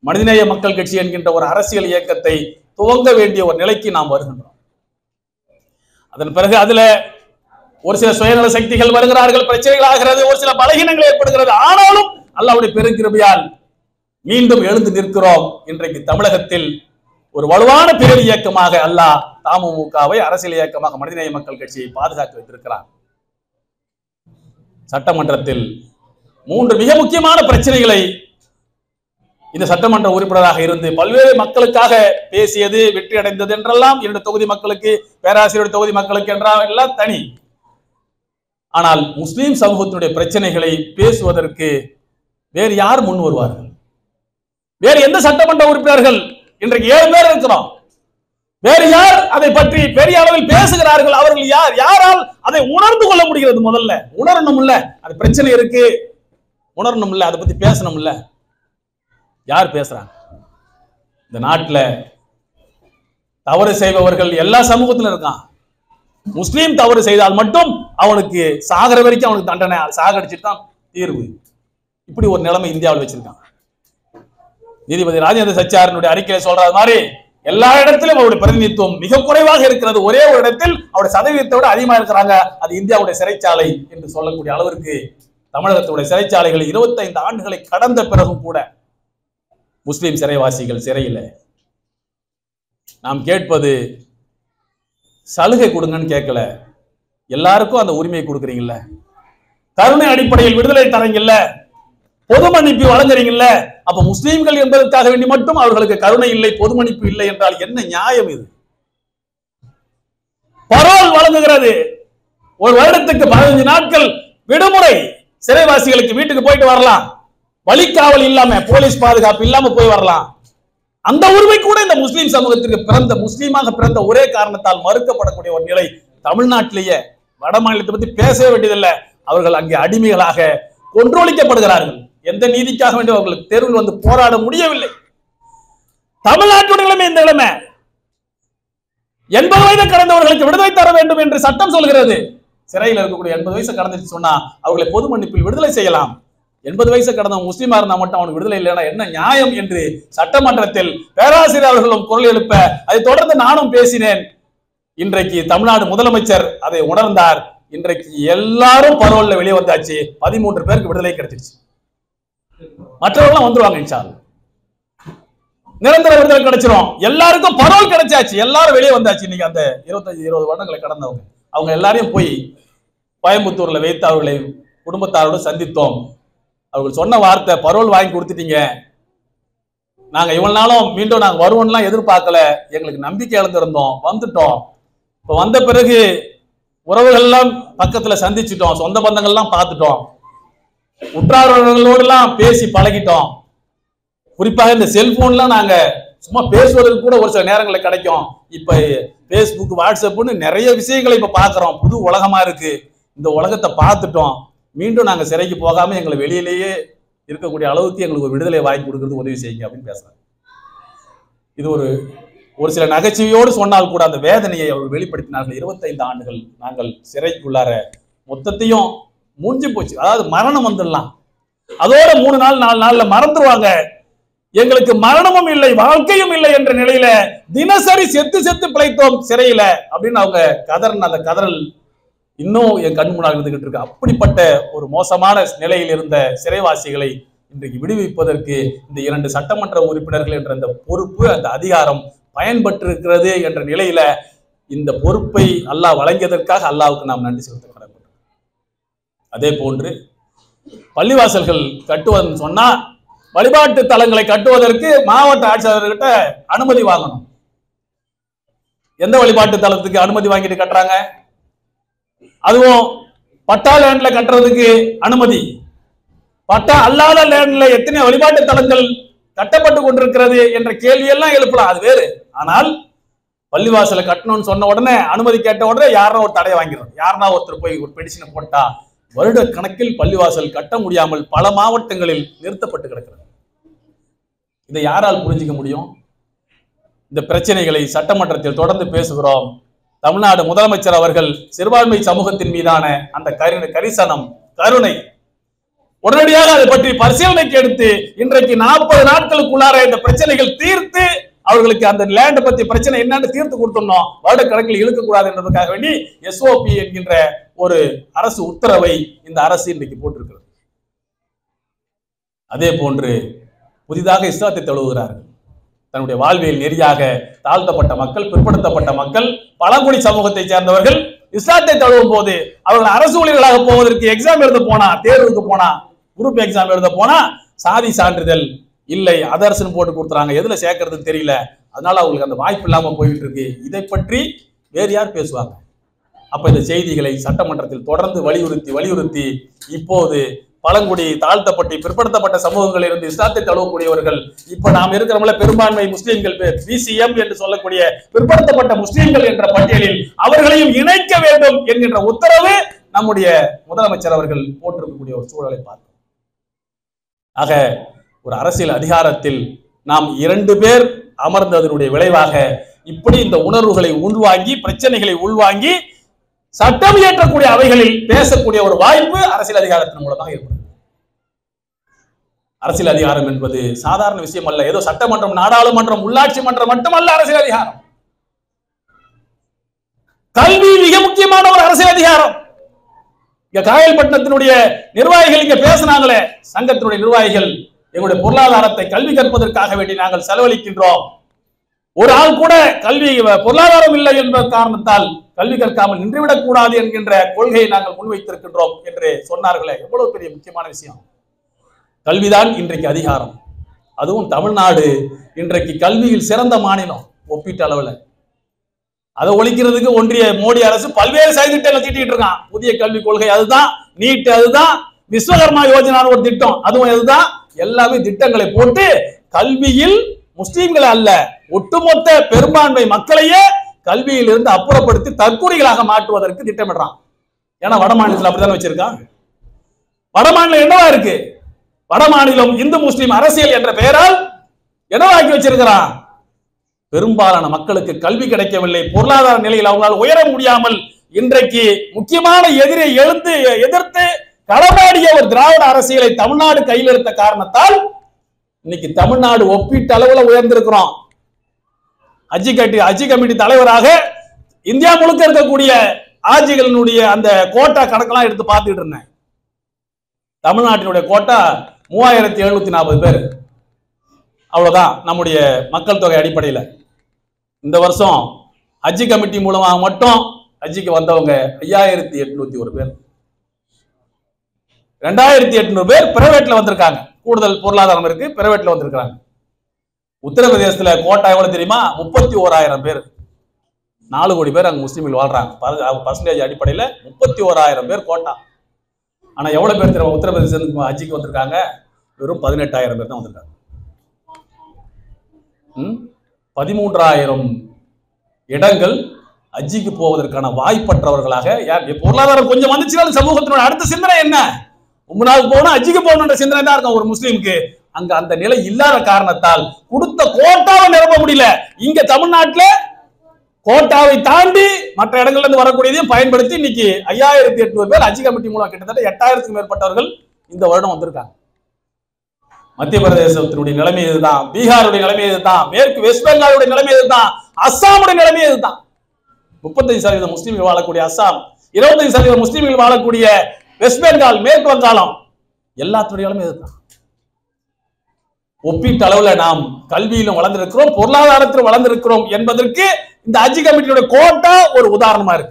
மனிதநேய மக்கள் கட்சி என்கின்ற ஒரு அரசியல் இயக்கத்தை துவங்க வேண்டிய ஒரு நிலைக்கு நாம் வருகின்றோம் அதன் பிறகு அதுல ஒரு சில சுயநல சக்திகள் வருகிறார்கள் பிரச்சனைகள் ஆகிறது ஒரு சில பலகீனங்கள் ஏற்படுகிறது ஆனாலும் அல்லாவுடைய பெருங்கிருபையால் மீண்டும் எழுந்து நிற்கிறோம் இன்றைக்கு தமிழகத்தில் ஒரு வலுவான பேர் இயக்கமாக அல்லாஹ் தமுமுகவை அரசியல் இயக்கமாக மனிதநேய மக்கள் கட்சியை பாதுகாத்து வைத்திருக்கிறார் சட்டமன்றத்தில் மூன்று மிக முக்கியமான பிரச்சனைகளை இந்த சட்டமன்ற உறுப்பினராக இருந்து பல்வேறு மக்களுக்காக பேசியது வெற்றி அடைந்தது என்றெல்லாம் இரண்டு தொகுதி மக்களுக்கு பேராசிரியர் தொகுதி மக்களுக்கு என்றால் எல்லாம் தனி ஆனால் முஸ்லிம் சமூகத்தினுடைய பிரச்சனைகளை பேசுவதற்கு வேறு யார் முன் வருவார்கள் வேறு எந்த சட்டமன்ற உறுப்பினர்கள் இன்றைக்கு ஏழு பேர் இருக்கிறோம் வேறு யார் அதை பற்றி பெரிய அளவில் பேசுகிறார்கள் அவர்கள் யார் யாரால் அதை உணர்ந்து கொள்ள முடிகிறது முதல்ல உணரணும் இல்ல அது பிரச்சனை இருக்கு உணரணும் இல்ல அதை பத்தி பேசணும் இல்ல யார் பேசுறாங்க இந்த நாட்டுல தவறு செய்பவர்கள் எல்லா சமூகத்திலும் இருக்கான் முஸ்லீம் தவறு செய்தால் மட்டும் அவனுக்கு சாகர வரைக்கும் அவனுக்கு தண்டனை சாகடிச்சிட்டு தான் தீர்வு இப்படி ஒரு நிலைமை இந்தியாவில் வச்சிருக்கான் நீதிபதி ராஜேந்திர சச்சாரனுடைய அறிக்கையில சொல்றது மாதிரி எல்லா இடத்திலும் அவருடைய பிரதிநிதித்துவம் மிக குறைவாக இருக்கிறது ஒரே ஒரு இடத்தில் அவருடைய சதவீதத்தை விட அதிகமா இருக்கிறாங்க அது இந்தியாவுடைய சிறைச்சாலை என்று சொல்லக்கூடிய அளவிற்கு தமிழகத்துடைய சிறைச்சாலைகள் 25 ஆண்டுகளை கடந்த பிறகும் கூட முஸ்லிம் சிறைவாசிகள் சிறையில் நாம் கேட்பது சலுகை கொடுங்கன்னு கேட்கல எல்லாருக்கும் அந்த உரிமையை கொடுக்குறீங்கல்ல கருணை அடிப்படையில் விடுதலை தரீங்கல்ல பொது மன்னிப்பு வழங்குறீங்கல்ல அப்ப முஸ்லீம்கள் என்பதற்காக வேண்டி மட்டும் அவர்களுக்கு கருணை இல்லை பொது மன்னிப்பு இல்லை என்றால் என்ன நியாயம் இது பரோல் வழங்குகிறது ஒரு வருடத்துக்கு பதினஞ்சு நாட்கள் விடுமுறை சிறைவாசிகளுக்கு வீட்டுக்கு போயிட்டு வரலாம் வழிக்காவல் இல்லாம போலீஸ் பாதுகாப்பு இல்லாம போய் வரலாம் அந்த உரிமை கூட இந்த முஸ்லிம் சமூகத்திற்கு பிறந்த முஸ்லீமாக பிறந்த ஒரே காரணத்தால் மறுக்கப்படக்கூடிய ஒரு நிலை தமிழ்நாட்டிலேயே வட மாநிலத்தை பத்தி பேசவே வேண்டியதில்லை அவர்கள் அங்கே அடிமைகளாக கொன்றொழிக்கப்படுகிறார்கள் எந்த நீதிக்காக வேண்டிய அவர்களுக்கு தெருவில் வந்து போராட முடியவில்லை தமிழ்நாட்டுடைய நிலைமை இந்த நிலைமை எண்பது வயது கடந்தவர்களுக்கு விடுதலை தர வேண்டும் என்று சட்டம் சொல்கிறது சிறையில் இருக்கக்கூடிய எண்பது வயசு கடந்துச்சு சொன்னா அவர்களை பொது மன்னிப்பில் விடுதலை செய்யலாம் எண்பது வயசு கடந்தவன் முஸ்லீமா இருந்தா மட்டும் அவனுக்கு விடுதலை இல்லைன்னா என்ன நியாயம் என்று சட்டமன்றத்தில் பேராசிரியர் அவர்களும் குரல் எழுப்ப அதை தொடர்ந்து நானும் பேசினேன் இன்றைக்கு தமிழ்நாடு முதலமைச்சர் அதை உணர்ந்தார் இன்றைக்கு எல்லாரும் பரோல்ல வெளியே வந்தாச்சு பதிமூன்று பேருக்கு விடுதலை கிடைச்சிருச்சு மற்றவர்கள்லாம் வந்துருவாங்க இன்ஷா அல்லாஹ். நிரந்தர விடுதலை கிடைச்சிரும் எல்லாருக்கும் பரோல் கிடைச்சாச்சு எல்லாரும் வெளியே வந்தாச்சு இன்னைக்கு அந்த இருபத்தஞ்சு இருபது வருடங்களை கடந்தவங்க அவங்க எல்லாரையும் போய் கோயம்புத்தூர்ல வைத்து அவர்களை குடும்பத்தாரோடு சந்தித்தோம் அவர்கள் சொன்ன வார்த்தை பரோல் வாங்கி கொடுத்துட்டீங்க நாங்க இவ்வளவு நாளும் மீண்டும் நாங்க வருவோம்லாம் எதிர்பார்க்கல எங்களுக்கு நம்பிக்கை இழந்திருந்தோம் வந்துட்டோம் இப்ப வந்த பிறகு உறவுகள் எல்லாம் பக்கத்துல சந்திச்சிட்டோம் சொந்த பந்தங்கள்லாம் பார்த்துட்டோம் உற்றார்களோடலாம் பேசி பழகிட்டோம் குறிப்பாக இந்த செல்போன்லாம் நாங்க சும்மா பேசுவதற்கு கூட ஒரு சில நேரங்களில் கிடைக்கும் இப்ப ஃபேஸ்புக் வாட்ஸ்அப்னு நிறைய விஷயங்களை இப்ப பார்க்கிறோம் புது உலகமா இருக்கு இந்த உலகத்தை பார்த்துட்டோம் மீண்டும் நாங்க சிறைக்கு போகாம எங்களை வெளியிலேயே இருக்கக்கூடிய அளவுக்கு எங்களுக்கு ஒரு விடுதலை வாங்கி கொடுக்கறது உதவி செய்யுங்க அப்படின்னு பேசுறாங்க இது ஒரு ஒரு சில நகைச்சுவையோடு சொன்னால் கூட அந்த வேதனையை அவர்கள் வெளிப்படுத்தினார்கள் 25 ஆண்டுகள் நாங்கள் சிறைக்குள்ளார மொத்தத்தையும் மூஞ்சி போச்சு அதாவது மரணம் வந்துடலாம் அதோட மூணு நாள் நாலு நாள்ல மறந்துருவாங்க எங்களுக்கு மரணமும் இல்லை வாழ்க்கையும் இல்லை என்ற நிலையில தினசரி செத்து செத்து பிழைத்தோம் சிறையில அப்படின்னு அவங்க கதறன் அந்த கதறல் இன்னும் என் கண் முன்னால் இருந்துகிட்டு இருக்கு அப்படிப்பட்ட ஒரு மோசமான நிலையில் இருந்த சிறைவாசிகளை இன்றைக்கு விடுவிப்பதற்கு இந்த இரண்டு சட்டமன்ற உறுப்பினர்கள் என்ற அந்த பொறுப்பு அந்த அதிகாரம் பயன்பட்டிருக்கிறது என்ற நிலையில இந்த பொறுப்பை அல்லாஹ் வழங்கியதற்காக அல்லாஹ்வுக்கு நாம் நன்றி செலுத்த கடமைப்பட்டோம் அதே போன்று பள்ளிவாசல்கள் கட்டுவதுன்னு சொன்னா வழிபாட்டு தலங்களை கட்டுவதற்கு மாவட்ட ஆட்சியாளர்கிட்ட அனுமதி வாங்கணும் எந்த வழிபாட்டு தலத்துக்கு அனுமதி வாங்கிட்டு கட்டுறாங்க அதுவும் பட்டா லேண்ட்ல கட்டுறதுக்கு அனுமதி பட்டா அல்லாத லேண்ட்ல எத்தனை வழிபாட்டு தலங்கள் கட்டப்பட்டு கொண்டிருக்கிறது என்ற கேள்வியெல்லாம் எழுப்பலாம் அது வேறு ஆனால் பள்ளிவாசலை கட்டணும்னு சொன்ன உடனே அனுமதி கேட்ட உடனே யாரோ ஒரு தடையை வாங்கிடுறோம் யாருன்னா ஒருத்தர் போய் ஒரு பெடிஷனை போட்டா வருட கணக்கில் பள்ளிவாசல் கட்ட முடியாமல் பல மாவட்டங்களில் நிறுத்தப்பட்டு கிடக்கிறது இதை யாரால் புரிஞ்சுக்க முடியும் இந்த பிரச்சனைகளை சட்டமன்றத்தில் தொடர்ந்து பேசுகிறோம் தமிழ்நாடு முதலமைச்சர் அவர்கள் சிறுபான்மை சமூகத்தின் மீதான அந்த கரு கரிசனம் கருணை உடனடியாக அதை பற்றி பரிசீலனைக்கு எடுத்து இன்றைக்கு நாற்பது நாட்களுக்குள்ளார இந்த பிரச்சனைகள் தீர்த்து அவர்களுக்கு அந்த லேண்ட் பத்தி பிரச்சனை என்னன்னு தீர்த்து கொடுத்துடணும் வருடக்கணக்கில் இழுக்க கூடாது என்பதற்காக வேண்டி எஸ்ஓபி என்கின்ற ஒரு அரசு உத்தரவை இந்த அரசு இன்றைக்கு போட்டிருக்கிறது அதே போன்று புதிதாக இஸ்லாத்தை தழுவுகிறார்கள் தன்னுடைய வாழ்வியல் நெறியாக தாழ்த்தப்பட்ட மக்கள் பிற்படுத்தப்பட்ட மக்கள் பழங்குடி சமூகத்தை சேர்ந்தவர்கள் இஸ்லாத்தை தழுவும் போது அவர்கள் அரசு ஊழியர்களாக போவதற்கு எக்ஸாம் எழுத போனா தேர்வுக்கு போனா குரூப் எக்ஸாம் எழுத போனா சாதி சான்றிதழ் இல்லை அதர்சன் போட்டு கொடுத்துறாங்க எதுல சேர்க்கறதுன்னு தெரியல அதனால அவங்களுக்கு அந்த வாய்ப்பு இல்லாம போயிட்டு இருக்கு இதை பற்றி வேறு யார் பேசுவாங்க அப்ப இந்த செய்திகளை சட்டமன்றத்தில் தொடர்ந்து வலியுறுத்தி வலியுறுத்தி இப்போது பழங்குடி தாழ்த்தப்பட்டு பிற்படுத்தப்பட்ட சமூகங்களில் இருந்து இஸ்லாத்தை தழுவக்கூடியவர்கள் இப்ப நாம் இருக்கிறவங்கள பெரும்பான்மை முஸ்லிம்கள் பிசிஎம் என்று சொல்லக்கூடிய பிற்படுத்தப்பட்ட முஸ்லிம்கள் என்ற பட்டியலில் அவர்களையும் இணைக்க வேண்டும் என்கின்ற உத்தரவு நம்முடைய முதலமைச்சர் அவர்கள் போட்டிருக்கக்கூடிய ஒரு சூழலை பார்க்கிறோம் ஆக ஒரு அரசியல் அதிகாரத்தில் நாம் இரண்டு பேர் அமர்ந்ததனுடைய விளைவாக இப்படி இந்த உணர்வுகளை உள்வாங்கி பிரச்சனைகளை உள்வாங்கி சட்டம் இயற்றக்கூடிய அவைகளில் பேசக்கூடிய ஒரு வாய்ப்பு அரசியல் அதிகாரத்தின் மூலமாக ஏற்படும் அரசியல் அதிகாரம் என்பது சாதாரண விஷயம் அல்ல ஏதோ சட்டமன்றம் நாடாளுமன்றம் உள்ளாட்சி மன்றம் மட்டுமல்ல அரசியல் அதிகாரம் கல்வி மிக முக்கியமான ஒரு அரசியல் அதிகாரம் இங்க காயல்பட்டினத்தினுடைய நிர்வாகிகள் இங்க பேசினாங்களே சங்கத்தினுடைய நிர்வாகிகள் எங்களுடைய பொருளாதாரத்தை கல்வி கற்பதற்காக வேண்டி நாங்கள் செலவழிக்கின்றோம் ஒரு ஆள் கூட கல்வி பொருளாதாரம் இல்லை என்ற காரணத்தால் கல்வி கற்காமல் நின்றுவிடக் கூடாது என்கின்ற கொள்கையை நாங்கள் முன்வைத்திருக்கின்றோம் என்று சொன்னார்களே எவ்வளவு பெரிய முக்கியமான விஷயம் கல்விதான் இன்றைக்கு அதிகாரம் அதுவும் தமிழ்நாடு இன்றைக்கு கல்வியில் சிறந்த மாநிலம் ஒப்பீட்டு அளவுல அதை ஒழிக்கிறதுக்கு ஒன்றிய மோடி அரசு பல்வேறு சதித்திட்டங்களை தீட்டிட்டு இருக்கான் புதிய கல்விக் கொள்கை அதுதான் நீட் அதுதான் விஸ்வகர்மா யோஜனான்னு ஒரு திட்டம் அதுவும் அதுதான் எல்லாமே திட்டங்களை போட்டு கல்வியில் முஸ்லீம்களை அல்ல ஒட்டுமொத்த பெரும்பான்மை மக்களையே கல்வியில் இருந்து அப்புறப்படுத்தி தற்கூரிகளாக மாற்றுவதற்கு திட்டமிடுறான் ஏன்னா வட மாநிலத்தில் அப்படித்தானே வச்சிருக்கான் வட மாநிலம் என்னவா இருக்கு வட மாநிலம் இந்து முஸ்லிம் அரசியல் என்ற பெயரால் என்னவாக்கி வச்சிருக்கிறான் பெரும்பாலான மக்களுக்கு கல்வி கிடைக்கவில்லை பொருளாதார நிலையில் அவங்களால் உயர முடியாமல் இன்றைக்கு முக்கியமான எதிரை எழுந்து எதிர்த்து களமாடிய ஒரு திராவிட அரசியலை தமிழ்நாடு கையில் எடுத்த காரணத்தால் இன்னைக்கு தமிழ்நாடு ஒப்பீட்டு அளவுல உயர்ந்திருக்கிறோம் அஜி கட்டி அஜி கமிட்டி தலைவராக இந்தியா முழுக்க இருக்கக்கூடிய ஆட்சிகளினுடைய அந்த கோட்டா கணக்கெல்லாம் எடுத்து பார்த்துட்டு இருந்தேன் தமிழ்நாட்டினுடைய கோட்டா மூவாயிரத்தி எழுநூத்தி நாற்பது பேர் அவ்வளவுதான் நம்முடைய மக்கள் தொகை அடிப்படையில் இந்த வருஷம் ஹஜ்ஜி கமிட்டி மூலமாக மட்டும் ஹஜ்ஜிக்கு வந்தவங்க ஐயாயிரத்தி எட்நூத்தி ஒரு பேர் ரெண்டாயிரத்தி எட்நூறு பேர் பிரைவேட்ல வந்திருக்காங்க கூடுதல் பொருளாதாரம் இருக்கு பிரைவேட்ல வந்திருக்காங்க உத்தரப்பிரதேசத்துல கோட்டா எவ்வளவு தெரியுமா முப்பத்தி ஓராயிரம் பேர் நாலு கோடி பேர் அங்க முஸ்லீம்கள் வாழ்றாங்க பர்சன்டேஜ் அடிப்படையில் முப்பத்தி ஓராயிரம் பேர் கோட்டா ஆனா எவ்வளவு பேர் தெரியுமா உத்தரப்பிரதேசத்துக்கு ஹஜ்ஜிக்கு வந்திருக்காங்க வெறும் பதினெட்டாயிரம் பேர் தான் வந்திருக்காங்க ம்? பதிமூன்றாயிரம் இடங்கள் ஹஜ்ஜிக்கு போவதற்கான வாய்ப்பற்றவர்களாக யார் பொருளாதாரம் கொஞ்சம் வந்துச்சுனாலும் சமூகத்தினோட அடுத்த சிந்தனை என்ன ரொம்ப நாள் போனா ஹஜ்ஜிக்கு போகணுன்ற சிந்தனை தான் இருக்கும் ஒரு முஸ்லீமுக்கு அங்க அந்த நிலை இல்லாத காரணத்தால் கொடுத்த கோட்டாவை நிரப்ப முடியல இங்க தமிழ்நாட்டுல கோட்டாவை தாண்டி மற்ற இடங்கள்ல இருந்து வரக்கூடியதையும் பயன்படுத்தி இன்னைக்கு ஐயாயிரத்தி எட்நூறு பேர் ஹஜ் கமிட்டி மூலம் கிட்டத்தட்ட எட்டாயிரத்துக்கும் மேற்பட்டவர்கள் இந்த வருடம் வந்திருக்காங்க மத்திய பிரதேசத்தினுடைய நிலைமை இதுதான் பீகாருடைய நிலைமை இதுதான் மேற்கு வெஸ்ட் பெங்காலுடைய நிலைமை இதுதான் அஸ்ஸாமுடைய நிலைமை இதுதான் முப்பத்தஞ்சு சதவீதம் முஸ்லீம்கள் வாழக்கூடிய அஸ்ஸாம் இருபத்தஞ்சு சதவீதம் முஸ்லீம்கள் வாழக்கூடிய வெஸ்ட் பெங்கால் மேற்கு வங்காளம் எல்லாத்துடைய நிலைமை இதுதான் ஒப்பீட்டு அளவுல நாம் கல்வியிலும் வளர்ந்திருக்கிறோம் பொருளாதாரத்திலும் வளர்ந்திருக்கிறோம் என்பதற்கு இந்த அஜி கமிட்டியுடைய கோட்டா ஒரு உதாரணமா இருக்கு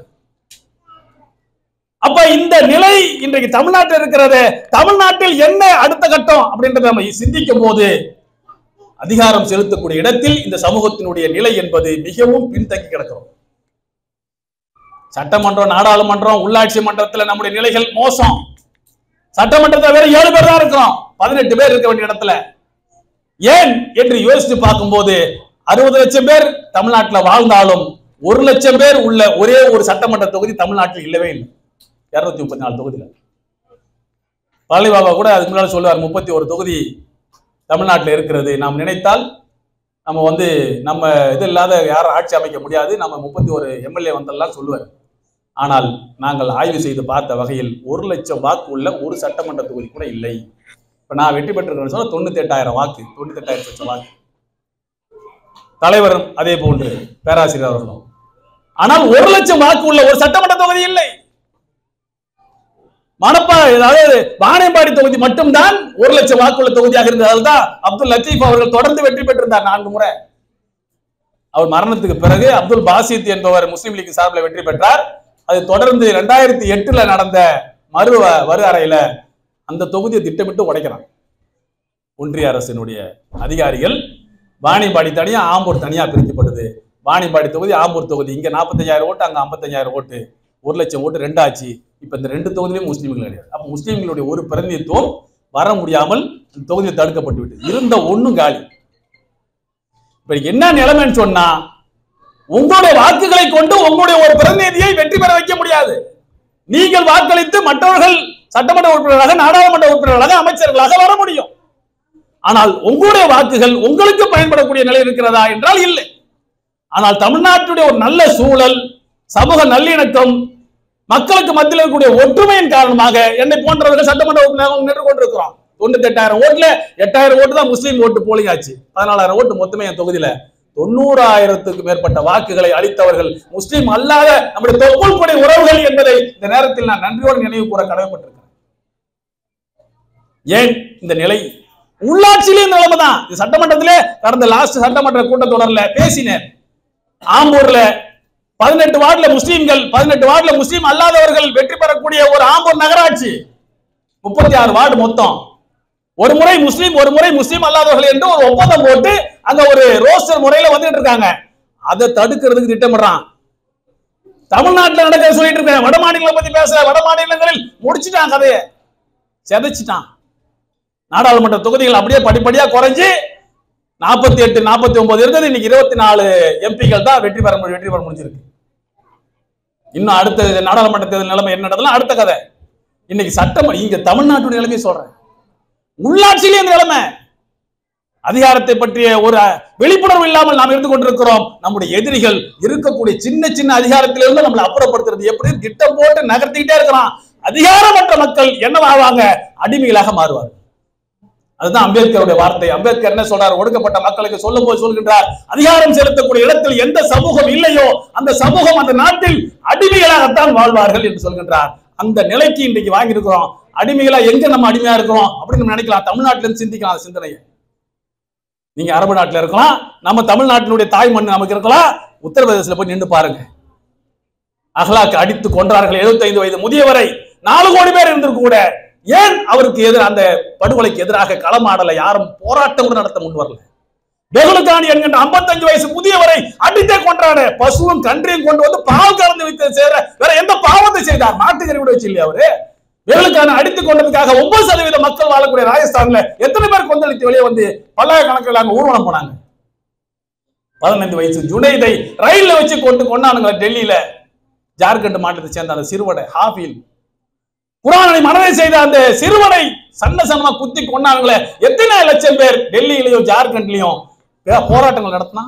அப்ப இந்த நிலை இன்றைக்கு தமிழ்நாட்டில் இருக்கிறது தமிழ்நாட்டில் என்ன அடுத்த கட்டம் அப்படின்றத நம்ம சிந்திக்கும் போது அதிகாரம் செலுத்தக்கூடிய இடத்தில் இந்த சமூகத்தினுடைய நிலை என்பது மிகவும் பின்தங்கி கிடக்கிறோம் சட்டமன்றம் நாடாளுமன்றம் உள்ளாட்சி மன்றத்துல நம்முடைய நிலைகள் மோசம் சட்டமன்றத்தில் வேற ஏழு பேர் தான் இருக்கிறோம் பதினெட்டு பேர் இருக்க வேண்டிய இடத்துல ஏன் என்று யோசித்து பார்க்கும்போது அறுபது லட்சம் பேர் தமிழ்நாட்டில் வாழ்ந்தாலும் ஒரு லட்சம் பேர் உள்ள ஒரே ஒரு சட்டமன்ற தொகுதி தமிழ்நாட்டில் இல்லவே இல்லை இருநூத்தி முப்பத்தி நாலு தொகுதியில் பழனி பாபா கூட அதுக்கு முன்னாடி சொல்லுவார் முப்பத்தி ஒரு தொகுதி தமிழ்நாட்டில் இருக்கிறது நாம் நினைத்தால் நம்ம வந்து நம்ம இது இல்லாத யாரும் ஆட்சி அமைக்க முடியாது நம்ம முப்பத்தி ஒரு எம்எல்ஏ வந்தெல்லாம் சொல்லுவார் ஆனால் நாங்கள் ஆய்வு செய்து பார்த்த வகையில் ஒரு லட்சம் வாக்கு உள்ள ஒரு சட்டமன்ற தொகுதி கூட இல்லை இப்ப நான் வெற்றி பெற்றிருக்கேன்னு சொன்னா தொண்ணூத்தி எட்டாயிரம் வாக்கு தொண்ணூத்தி எட்டாயிரம் லட்சம் வாக்கு தலைவரும் அதே போன்று பேராசிரியர் அவர்களும் ஆனால் ஒரு லட்சம் வாக்கு உள்ள ஒரு சட்டமன்ற தொகுதி இல்லை மணப்பா அதாவது வாணியம்பாடி தொகுதி மட்டும்தான் ஒரு லட்சம் வாக்குள்ள தொகுதியாக இருந்ததால் தான் அப்துல் லத்தீப் அவர்கள் தொடர்ந்து வெற்றி பெற்றிருந்தார் நான்கு முறை அவர் மரணத்துக்கு பிறகு அப்துல் பாசித் என்பவர் முஸ்லீம் லீக் சார்பில் வெற்றி பெற்றார் அது தொடர்ந்து ரெண்டாயிரத்தி எட்டுல நடந்த மறு வ- வரு அறையில அந்த தொகுதியை திட்டமிட்டு உடைக்கிறான் ஒன்றிய அரசினுடைய அதிகாரிகள் வாணியம்பாடி தனியா ஆம்பூர் தனியா பிரிக்கப்படுது வாணியம்பாடி தொகுதி ஆம்பூர் தொகுதி இங்க நாற்பத்தஞ்சாயிரம் ஓட்டு அங்க ஐம்பத்தஞ்சாயிரம் ஓட்டு ஒரு லட்சம் ஓட்டு ரெண்டாச்சு இப்ப இந்த ரெண்டு தொகுதியிலும் முஸ்லீம்கள் கிடையாது அப்ப முஸ்லீம்களுடைய ஒரு பிரதிநிதித்துவம் வர முடியாமல் இந்த தொகுதி தடுக்கப்பட்டு விட்டது இருந்த ஒண்ணும் காலி இப்ப என்ன நிலைமைன்னு சொன்னா உங்களுடைய வாக்குகளை கொண்டு உங்களுடைய ஒரு பிரதிநிதியை வெற்றி பெற வைக்க முடியாது நீங்கள் வாக்களித்து மற்றவர்கள் சட்டமன்ற உறுப்பினர்களாக நாடாளுமன்ற உறுப்பினர்களாக அமைச்சர்களாக வர முடியும் ஆனால் உங்களுடைய வாக்குகள் உங்களுக்கு பயன்படக்கூடிய நிலை இருக்கிறதா என்றால் இல்லை ஆனால் தமிழ்நாட்டுடைய ஒரு நல்ல சூழல் சமூக நல்லிணக்கம் மக்களுக்கு மத்தியில் இருக்கக்கூடிய ஒற்றுமையின் காரணமாக என்னை போன்றவர்கள் சட்டமன்ற உறுப்பினராக நின்று கொண்டிருக்கிறோம் தொண்ணூத்தி எட்டாயிரம் ஓட்டுல எட்டாயிரம் ஓட்டு தான் முஸ்லீம் ஓட்டு போலிங் ஆச்சு பதினாலாயிரம் ஓட்டு மொத்தமே என் தொகுதியில தொண்ணூறாயிரத்துக்கு மேற்பட்ட வாக்குகளை அளித்தவர்கள் முஸ்லீம் அல்லாத நம்முடைய தொப்புள் கொடை உறவுகள் என்பதை இந்த நேரத்தில் நான் நன்றியோடு நினைவு கூற கடமைப்பட்டிருக்கிறேன் ஏன் இந்த நிலை உள்ளாட்சியிலே இந்த நிலைமை தான் இது சட்டமன்றத்திலே கடந்த லாஸ்ட் சட்டமன்ற கூட்டத்தொடர்ல பேசினேன் ஆம்பூர்ல பதினெட்டு வார்டுல முஸ்லீம்கள் பதினெட்டு வார்டுல முஸ்லீம் அல்லாதவர்கள் வெற்றி பெறக்கூடிய ஒரு ஆம்பூர் நகராட்சி முப்பத்தி ஆறு வார்டு மொத்தம் ஒரு முறை முஸ்லீம் ஒரு முறை முஸ்லீம் அல்லாதவர்கள் என்று ஒரு ஒப்பந்தம் போட்டு அங்க ஒரு ரோஸ்டர் முறையில வந்துட்டு இருக்காங்க அதை தடுக்கிறதுக்கு திட்டமிடுறான் தமிழ்நாட்டுல நடக்க சொல்லிட்டு இருக்கேன் வட மாநிலங்களை பத்தி பேசல வட மாநிலங்களில் முடிச்சிட்டான் கதையை செதைச்சிட்டான் நாடாளுமன்ற தொகுதிகள் அப்படியே படிப்படியா குறைஞ்சு நாற்பத்தி எட்டு நாற்பத்தி ஒன்பது இருந்தது இன்னைக்கு இருபத்தி நாலு எம்பிக்கள் தான் வெற்றி பெற முடி- வெற்றி பெற முடிஞ்சிருக்கு இன்னும் அடுத்த நாடாளுமன்ற தேர்தல் நிலைமை என்ன நடந்ததுலாம் அடுத்த கதை இன்னைக்கு சட்டம் இங்க தமிழ்நாட்டுடைய நிலைமை சொல்றேன் உள்ளாட்சியிலே இந்த நிலைமை அதிகாரத்தை பற்றிய ஒரு விழிப்புணர்வு இல்லாமல் நாம் இருந்து கொண்டிருக்கிறோம் நம்முடைய எதிரிகள் இருக்கக்கூடிய சின்ன சின்ன அதிகாரத்திலிருந்து நம்மளை அப்புறப்படுத்துறது எப்படி திட்டம் போட்டு நகர்த்திக்கிட்டே இருக்கிறான் அதிகாரமற்ற மக்கள் என்னவாவாங்க அடிமைகளாக மாறுவார்கள் அதுதான் அம்பேத்கருடைய வார்த்தை அம்பேத்கர் என்ன சொல்றார் ஒடுக்கப்பட்ட மக்களுக்கு சொல்லும் போது சொல்கின்றார் அதிகாரம் செலுத்தக்கூடிய இடத்தில் எந்த சமூகம் இல்லையோ அந்த சமூகம் அந்த நாட்டில் அடிமைகளாகத்தான் வாழ்வார்கள் என்று சொல்கின்றார் அந்த நிலைக்கு இன்றைக்கு வாங்கியிருக்கிறோம் அடிமைகளா எங்க நம்ம அடிமையா இருக்கிறோம் அப்படின்னு நம்ம நினைக்கலாம் தமிழ்நாட்டில இருந்து சிந்திக்கலாம் அந்த சிந்தனையை நீங்க அரபு நாட்டுல இருக்கலாம் நம்ம தமிழ்நாட்டினுடைய தாய் மண் நமக்கு இருக்கலாம் உத்தரப்பிரதேசத்துல போய் நின்று பாருங்க அகலாக்கு அடித்து கொன்றார்கள் 75 வயது முதியவரை நாலு கோடி பேர் இருந்திருக்க கூட ஏன் அவருக்கு எதிராக அந்த படுகொலைக்கு எதிராக களமாடல யாரும் போராட்டம் கூட நடத்த முன் வரல பெகுலுகாணி என்கின்ற 55 வயசு முதியவரை அடித்தே கொன்றாரு பசுவும் கன்றையும் கொண்டு வந்து பால் கலந்து வைத்து சேர வேற எந்த பாவத்தை செய்தார் மாட்டுக்கறி கூட வச்சு இல்லையா அவரு பெகுலுக்கான அடித்து கொண்டதுக்காக ஒன்பது சதவீத மக்கள் வாழக்கூடிய ராஜஸ்தான்ல எத்தனை பேர் கொந்தளித்து வெளியே வந்து பல்லாயிரக்கணக்கில் அங்க ஊர்வலம் போனாங்க பதினைந்து வயசு ஜுனைதை ரயில்ல வச்சு கொண்டு கொண்டானுங்களே டெல்லியில ஜார்க்கண்ட் மாநிலத்தை சேர்ந்த அந்த சிறுவனை ஹாஃபில் குரானை மனதை செய்த அந்த சிறுவனை சன்ன சன்னமா குத்தி கொண்டாங்களே எத்தனை லட்சம் பேர் டெல்லியிலையும் ஜார்க்கண்ட்லயும் பே- போராட்டங்கள் நடத்தினா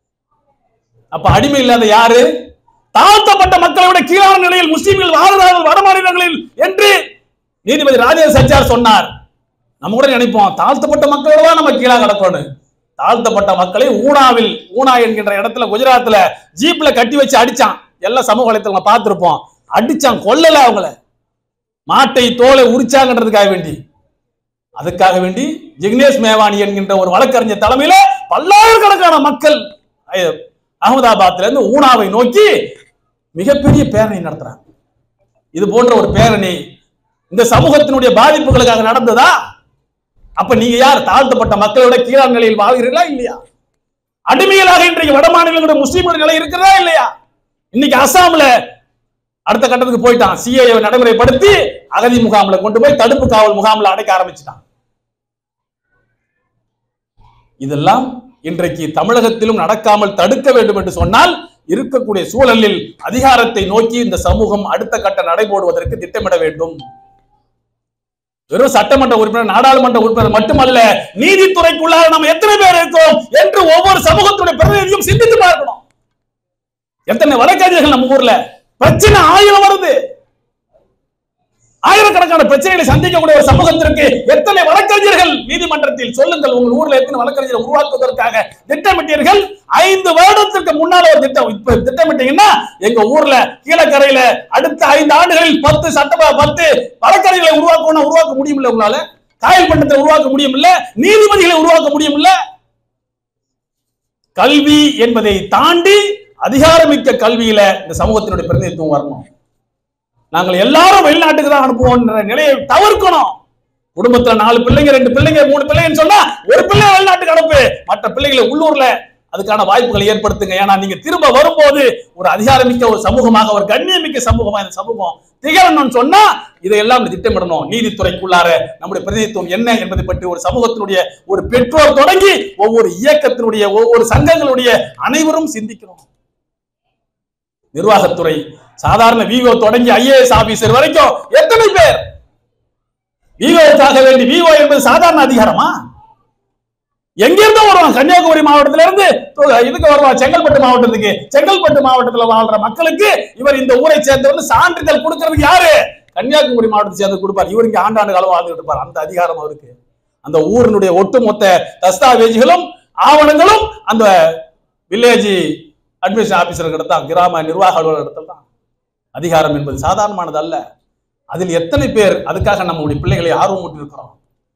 அப்ப அடிமை இல்லாத யாரு தாழ்த்தப்பட்ட மக்களை விட கீழான நிலையில் முஸ்லிம்கள் வாழ்கிறார்கள் வட மாநிலங்களில் என்று நீதிபதி ராஜேந்திர சச்சார் சொன்னார் நம்ம கூட நினைப்போம் தாழ்த்தப்பட்ட மக்களோட தான் நம்ம கீழா கிடக்கணும் தாழ்த்தப்பட்ட மக்களை ஊனாவில் ஊனா என்கின்ற இடத்துல குஜராத்ல ஜீப்ல கட்டி வச்சு அடிச்சான் எல்லா சமூக வலைத்தளங்களை பார்த்திருப்போம் அடிச்சான் கொல்லல அவங்கள மாட்டை தோலை உரிச்சாங்கன்றதுக்காக வேண்டி அதுக்காக வேண்டி ஜிக்னேஷ் மேவானி என்கின்ற ஒரு வழக்கறிஞர் தலைமையில பல்லாயிரக்கணக்கான மக்கள் அஹ், அகமதாபாத்ல இருந்து ஊனாவை நோக்கி மிகப்பெரிய பேரணி நடத்துறாங்க இது போன்ற ஒரு பேரணி இந்த சமூகத்தினுடைய பாதிப்புகளுக்காக நடந்ததா அப்ப நீங்க யார் தாழ்த்தப்பட்ட மக்களோட கீழான நிலையில் வாழ்கிறீர்களா இல்லையா அடிமைகளாக இன்றைக்கு வட மாநிலங்களுடைய முஸ்லீம்களுடைய நிலை இருக்கிறதா இல்லையா இன்னைக்கு அசாம்ல அடுத்த கட்டத்துக்கு போயிட்டான் சிஏ நடைமுறைப்படுத்தி அகதி முகாம்ல கொண்டு போய் தடுப்பு காவல் முகாம்ல அடைக்க ஆரம்பிச்சிட்டான் இதெல்லாம் இன்றைக்கு தமிழகத்திலும் நடக்காமல் தடுக்க வேண்டும் என்று சொன்னால் இருக்கக்கூடிய சூழலில் அதிகாரத்தை நோக்கி இந்த சமூகம் அடுத்த கட்ட நடைபோடுவதற்கு திட்டமிட வேண்டும் வெறும் சட்டமன்ற உறுப்பினர் நாடாளுமன்ற உறுப்பினர் மட்டுமல்ல நீதித்துறைக்குள்ளாக நம்ம எத்தனை பேர் இருக்கோம் என்று ஒவ்வொரு சமூகத்துடைய பிரதிநிதியும் சிந்தித்து பார்க்கணும் எத்தனை வழக்கறிஞர்கள் நம்ம ஊர்ல பிரச்சனை ஆயிரம் வருது ஆயிரக்கணக்கான பிரச்சனைகளை சந்திக்கக்கூடிய ஒரு சமூகத்திற்கு எத்தனை வழக்கறிஞர்கள் நீதிமன்றத்தில் சொல்லுங்கள் உங்கள் ஊர்ல எத்தனை வழக்கறிஞரை உருவாக்குவதற்காக திட்டமிட்டீர்கள் ஐந்து வருடத்திற்கு முன்னால ஒரு திட்டம் இப்ப திட்டமிட்டீங்கன்னா எங்க ஊர்ல கீழக்கரையில அடுத்த ஐந்து ஆண்டுகளில் பத்து சட்ட பத்து வழக்கறிஞர்களை உருவாக்கணும் உருவாக்க முடியுமில்ல உங்களால காயல் பண்டத்தை உருவாக்க முடியுமில்ல நீதிபதிகளை உருவாக்க முடியுமில்ல கல்வி என்பதை தாண்டி அதிகாரமிக்க கல்வியில இந்த சமூகத்தினுடைய பிரதிநிதித்துவம் வரணும் நாங்கள் எல்லாரும் வெளிநாட்டுக்கு தான் அனுப்புவோம்ன்ற நிலையை தவிர்க்கணும் குடும்பத்துல நாலு பிள்ளைங்க ரெண்டு பிள்ளைங்க மூணு பிள்ளைங்கன்னு சொன்னா ஒரு பிள்ளை வெளிநாட்டுக்கு அனுப்பு மற்ற பிள்ளைகளை உள்ளூர்ல அதுக்கான வாய்ப்புகளை ஏற்படுத்துங்க ஏன்னா நீங்க திரும்ப வரும்போது ஒரு அதிகாரமிக்க ஒரு சமூகமாக ஒரு கண்ணியமிக்க சமூகமா இந்த சமூகம் திகழணும்னு சொன்னா இதையெல்லாம் திட்டமிடணும் நீதித்துறைக்குள்ளார நம்முடைய பிரதிநிதித்துவம் என்ன என்பதை பற்றி ஒரு சமூகத்தினுடைய ஒரு பெற்றோர் தொடங்கி ஒவ்வொரு இயக்கத்தினுடைய ஒவ்வொரு சங்கங்களுடைய அனைவரும் சிந்திக்கணும் நிர்வாகத்துறை சாதாரண விவோ தொடங்கி ஐஏஎஸ் ஆபீசர் வரைக்கும் எத்தனை பேர் விவோவுக்காக வேண்டி விவோ என்பது சாதாரண அதிகாரமா எங்கிருந்தோ வருவான் கன்னியாகுமரி மாவட்டத்தில இருந்து து- இதுக்கு வருவான் செங்கல்பட்டு மாவட்டத்துக்கு செங்கல்பட்டு மாவட்டத்துல வாழ்ற மக்களுக்கு இவர் இந்த ஊரை சேர்ந்தவர் சான்றிதழ் கொடுக்கறதுக்கு யாரு கன்னியாகுமரி மாவட்டத்தை சேர்ந்து கொடுப்பார் இவர் இங்க ஆண்டாண்டு காலம் வாழ்ந்துட்டு இருப்பார் அந்த அதிகாரம் அவருக்கு அந்த ஊரினுடைய ஒட்டுமொத்த தஸ்தாவேஜுகளும் ஆவணங்களும் அந்த வில்லேஜ் அட்மினிஸ்ட்ரேஷன் ஆபீசர் தான் கிராம நிர்வாக அலுவலகத்தில் தான் அதிகாரம் என்பது சாதாரணமானது அல்ல அதில் எத்தனை பேர் அதுக்காக நம்முடைய பிள்ளைகளை ஆர்வம் இருக்கிறோம்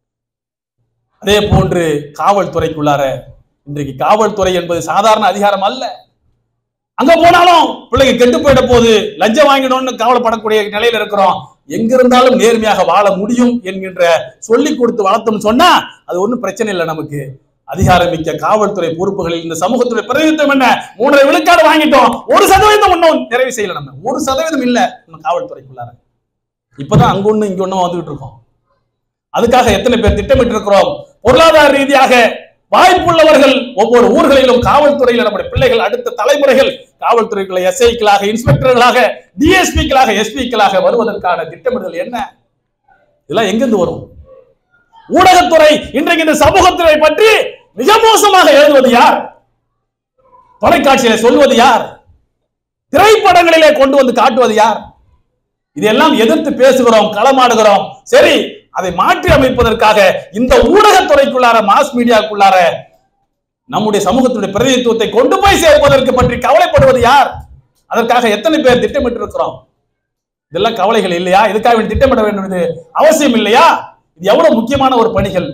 அதே போன்று காவல்துறைக்குள்ளார இன்றைக்கு காவல்துறை என்பது சாதாரண அதிகாரம் அல்ல அங்க போனாலும் பிள்ளைங்க கெட்டு போயிட போது லஞ்சம் வாங்கிடணும்னு கவலைப்படக்கூடிய நிலையில இருக்கிறோம் எங்க இருந்தாலும் நேர்மையாக வாழ முடியும் என்கின்ற சொல்லி கொடுத்து வளர்த்தோம்னு சொன்னா அது ஒண்ணும் பிரச்சனை இல்லை நமக்கு அதிகாரமிக்க காவல்துறை பொறுப்புகளில் இந்த சமூகத்துடைய பிரதிநிதித்துவம் என்ன மூன்றரை விழுக்காடு வாங்கிட்டோம் ஒரு சதவீதம் ஒன்றும் நிறைவு செய்யல நம்ம ஒரு சதவீதம் இல்ல நம்ம காவல்துறைக்குள்ளார இப்பதான் அங்க ஒண்ணு இங்க ஒண்ணும் வந்துகிட்டு இருக்கோம் அதுக்காக எத்தனை பேர் திட்டமிட்டு இருக்கிறோம் பொருளாதார ரீதியாக வாய்ப்புள்ளவர்கள் ஒவ்வொரு ஊர்களிலும் காவல்துறையில் நம்முடைய பிள்ளைகள் அடுத்த தலைமுறைகள் காவல்துறைகளை எஸ்ஐக்களாக இன்ஸ்பெக்டர்களாக டிஎஸ்பிக்களாக எஸ்பிக்களாக வருவதற்கான திட்டமிடுதல் என்ன இதெல்லாம் எங்கிருந்து வரும் ஊடகத்துறை இன்றைக்கு இந்த சமூகத்துறை பற்றி மிக மோசமாக எழுதுவது யார் தொலைக்காட்சியில சொல்வது யார் திரைப்படங்களிலே கொண்டு வந்து காட்டுவது யார் இதெல்லாம் எதிர்த்து பேசுகிறோம் களமாடுகிறோம் சரி அதை மாற்றி அமைப்பதற்காக இந்த ஊடகத்துறைக்குள்ளார மாஸ் மீடியாக்குள்ளார நம்முடைய சமூகத்தினுடைய பிரதிநிதித்துவத்தை கொண்டு போய் சேர்ப்பதற்கு பற்றி கவலைப்படுவது யார் அதற்காக எத்தனை பேர் திட்டமிட்டு இருக்கிறோம் இதெல்லாம் கவலைகள் இல்லையா இதுக்காக வேண்டி திட்டமிட வேண்டியது அவசியம் இல்லையா இது எவ்வளவு முக்கியமான ஒரு பணிகள்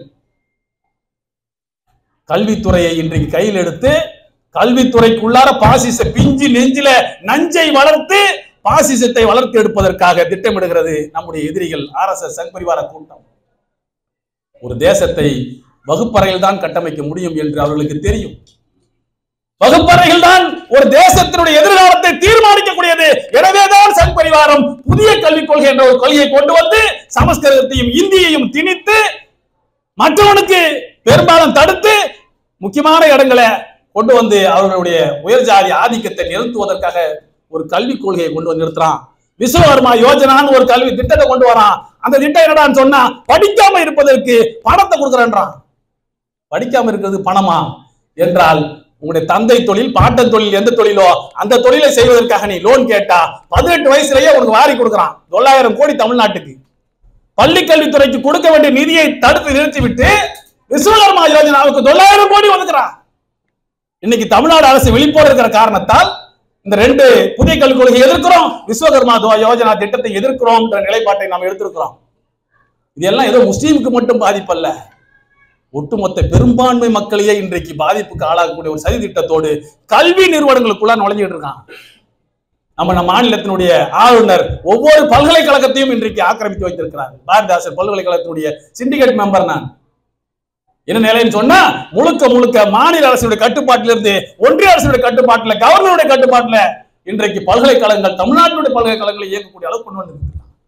கல்வித்துறையை இன்றைக்கு கையில் எடுத்து கல்வித்துறைக்குள்ளார பாசிச பிஞ்சு நெஞ்சில நஞ்சை வளர்த்து பாசிசத்தை வளர்த்து எடுப்பதற்காக திட்டமிடுகிறது நம்முடைய எதிரிகள் ஆர்எஸ்எஸ் சங் பரிவார கூட்டம் ஒரு தேசத்தை வகுப்பறையில் தான் கட்டமைக்க முடியும் என்று அவர்களுக்கு தெரியும் வகுப்பறைகள் தான் ஒரு தேசத்தினுடைய எதிர்காலத்தை தீர்மானிக்கக்கூடியது எனவேதான் சங் பரிவாரம் புதிய கல்விக் கொள்கை என்ற ஒரு கொள்கையை கொண்டு வந்து சமஸ்கிருதத்தையும் இந்தியையும் திணித்து மற்றவனுக்கு பெரும்பாலும் தடுத்து முக்கியமான இடங்களை கொண்டு வந்து அவர்களுடைய உயர் ஜாதி ஆதிக்கத்தை நிறுத்துவதற்காக ஒரு கல்விக் கொள்கையை கொண்டு வந்து நிறுத்துறான் விஸ்வகர்மா யோஜனான்னு ஒரு கல்வி திட்டத்தை கொண்டு வரான் அந்த திட்டம் என்னடான்னு சொன்னா படிக்காம இருப்பதற்கு பணத்தை கொடுக்குறேன்றான் படிக்காம இருக்கிறது பணமா என்றால் உங்களுடைய தந்தை தொழில் பாட்டன் தொழில் எந்த தொழிலோ அந்த தொழிலை செய்வதற்காக நீ லோன் கேட்டா பதினெட்டு வயசுலயே உனக்கு வாரி கொடுக்குறான் தொள்ளாயிரம் கோடி தமிழ்நாட்டுக்கு பள்ளி கல்வித்துறைக்கு கொடுக்க வேண்டிய நிதியை தடுத்து நிறுத்திவிட்டு விஸ்வகர்மா யோஜனாவுக்கு தொள்ளாயிரம் கோடி ஒதுக்குறான் இன்னைக்கு தமிழ்நாடு அரசு விழிப்போடு இருக்கிற காரணத்தால் இந்த ரெண்டு புதிய கல்விக் கொள்கையை எதிர்க்கிறோம் விஸ்வகர்மா தோ- யோஜனா திட்டத்தை எதிர்க்கிறோம் என்ற நிலைப்பாட்டை நாம் எடுத்திருக்கிறோம் இதெல்லாம் ஏதோ முஸ்லீமுக்கு மட்டும் பாதிப்பல்ல ஒட்டுமொத்த பெரும்பான்மை மக்களையே இன்றைக்கு பாதிப்புக்கு ஆளாகக்கூடிய ஒரு சதி திட்டத்தோடு கல்வி நிறுவனங்களுக்குள்ள நுழைஞ்சிட்டு இருக்கான் நம்ம நம்ம மாநிலத்தினுடைய ஆளுநர் ஒவ்வொரு பல்கலைக்கழகத்தையும் இன்றைக்கு ஆக்கிரமித்து வைத்திருக்கிறார் பாரதிதாசன் பல்கலைக்கழகத்தினுடைய சிண்டிகேட் மெம்பர் நான் என்ன நிலைன்னு சொன்னா முழுக்க முழுக்க மாநில அரசுடைய கட்டுப்பாட்டிலிருந்து ஒன்றிய அரசுடைய கட்டுப்பாட்டுல கவர்னருடைய கட்டுப்பாட்டுல இன்றைக்கு பல்கலைக்கழகங்கள் தமிழ்நாட்டினுடைய பல்கலைக்கழகங்களை இயக்கக்கூடிய அளவுக்கு கொண்டு வந்து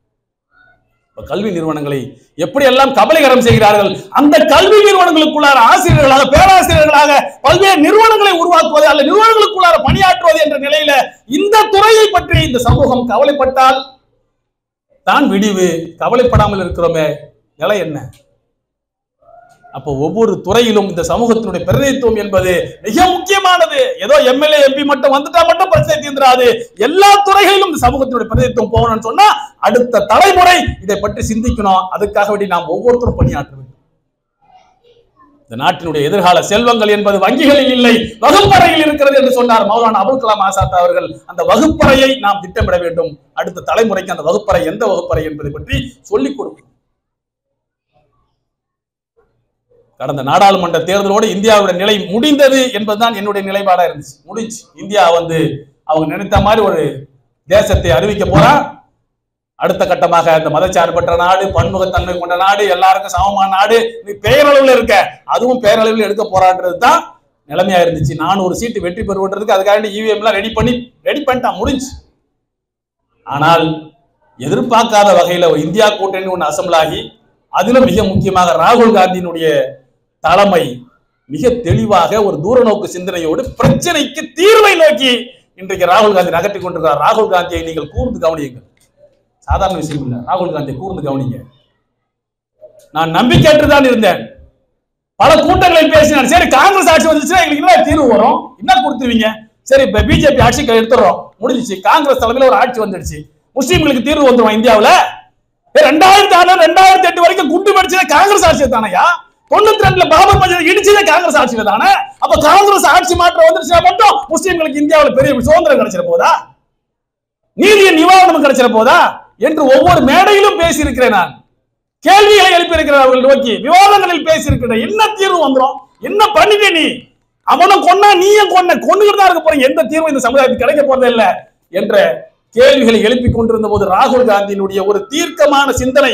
இப்ப கல்வி நிறுவனங்களை எப்படி எல்லாம் கபலீகரம் செய்கிறார்கள் அந்த கல்வி நிறுவனங்களுக்குள்ளார ஆசிரியர்களாக பேராசிரியர்களாக பல்வேறு நிறுவனங்களை உருவாக்குவது அல்ல நிறுவனங்களுக்குள்ளார பணியாற்றுவது என்ற நிலையில இந்த துறையை பற்றி இந்த சமூகம் கவலைப்பட்டால் தான் விடிவு கவலைப்படாமல் இருக்கிறோமே நிலை என்ன அப்போ ஒவ்வொரு துறையிலும் இந்த சமூகத்தினுடைய பிரதிநிதித்துவம் என்பது மிக முக்கியமானது ஏதோ எம்எல்ஏ எம்பி மட்டும் வந்துட்டா மட்டும் பிரச்சனை தீர்ந்துராது எல்லா துறைகளிலும் இந்த சமூகத்தினுடைய பிரதிநிதித்துவம் போகணும்னு சொன்னா அடுத்த தலைமுறை இதை பற்றி சிந்திக்கணும் அதுக்காக வேண்டி நாம் ஒவ்வொருத்தரும் பணியாற்ற வேண்டும் இந்த நாட்டினுடைய எதிர்கால செல்வங்கள் என்பது வங்கிகளில் இல்லை வகுப்பறையில் இருக்கிறது என்று சொன்னார் மௌலானா அபுல் கலாம் ஆசாத் அவர்கள் அந்த வகுப்பறையை நாம் திட்டமிட வேண்டும் அடுத்த தலைமுறைக்கு அந்த வகுப்பறை எந்த வகுப்பறை என்பதை பற்றி சொல்லிக் கொடுக்கணும் கடந்த நாடாளுமன்ற தேர்தலோடு இந்தியாவுடைய நிலை முடிந்தது என்பதுதான் என்னுடைய நிலைப்பாடா இருந்துச்சு முடிஞ்சு இந்தியா வந்து அவங்க நினைத்த மாதிரி ஒரு தேசத்தை அறிவிக்க போறா அடுத்த கட்டமாக இந்த மதச்சார்பற்ற நாடு பன்முகத்தன்மை கொண்ட நாடு எல்லாருக்கும் சமமான நாடு நீ பெயரளவில் இருக்க அதுவும் பெயரளவில் எடுக்க போறான்றது தான் நிலைமையா இருந்துச்சு நானூறு சீட்டு வெற்றி பெறுவதற்கு அதுக்காண்டி இவிஎம் எல்லாம் ரெடி பண்ணி ரெடி பண்ணிட்டான் முடிஞ்சு ஆனால் எதிர்பார்க்காத வகையில ஒரு இந்தியா கூட்டணி ஒன்று அசம்பிள் ஆகி அதிலும் மிக முக்கியமாக ராகுல் காந்தியினுடைய தலைமை மிக தெளிவாக ஒரு தூர நோக்கு சிந்தனையோடு பிரச்சனைக்கு தீர்வை நோக்கி இன்றைக்கு ராகுல் காந்தி நகர்த்தி கொண்டிருக்கிறார் ராகுல் காந்தியை நீங்கள் கூர்ந்து கவனியுங்கள் சாதாரண விஷயம் இல்லை ராகுல் காந்தியை கூர்ந்து கவனிங்க நான் நம்பிக்கையற்று தான் இருந்தேன் பல கூட்டங்களில் பேசினார் சரி காங்கிரஸ் ஆட்சி வந்துச்சுன்னா எங்களுக்கு என்ன தீர்வு வரும் என்ன கொடுத்துருவீங்க சரி இப்ப பிஜேபி ஆட்சி எடுத்துறோம் முடிஞ்சிச்சு காங்கிரஸ் தலைமையில ஒரு ஆட்சி வந்துடுச்சு முஸ்லீம்களுக்கு தீர்வு வந்துரும் இந்தியாவுல ஏ, ரெண்டாயிரத்தி ஆறு ரெண்டாயிரத்தி எட்டு வரைக்கும் குண்டு வெடிச்சதே காங்கிரஸ் ஆட்சி தானையா தொண்ணூத்தி ரெண்டுல பாபர் மஸ்ஜித் இடிச்சதே காங்கிரஸ் ஆட்சியில தானே அப்ப காங்கிரஸ் ஆட்சி மாற்றம் வந்துருச்சுன்னா மட்டும் முஸ்லீம்களுக்கு இந்தியாவுல பெரிய சுதந்திரம் கிடைச்சிட போதா நீதியின் நிவாரணம் கிடைச்சிட போதா என்று ஒவ்வொரு மேடையிலும் பேசியிருக்கிறேன் நான் கேள்விகளை எழுப்பியிருக்கிறேன் அவர்கள் நோக்கி விவாதங்களில் பேசியிருக்கிறேன் என்ன தீர்வு வந்துரும் என்ன பண்ணிட்ட நீ அவனும் கொன்னா நீயும் கொன்ன கொண்டுகிட்டு தான் இருக்க போறீங்க எந்த தீர்வும் இந்த சமுதாயத்துக்கு கிடைக்க போறதே இல்ல என்ற கேள்விகளை எழுப்பிக் கொண்டிருந்த போது ராகுல் காந்தியினுடைய ஒரு தீர்க்கமான சிந்தனை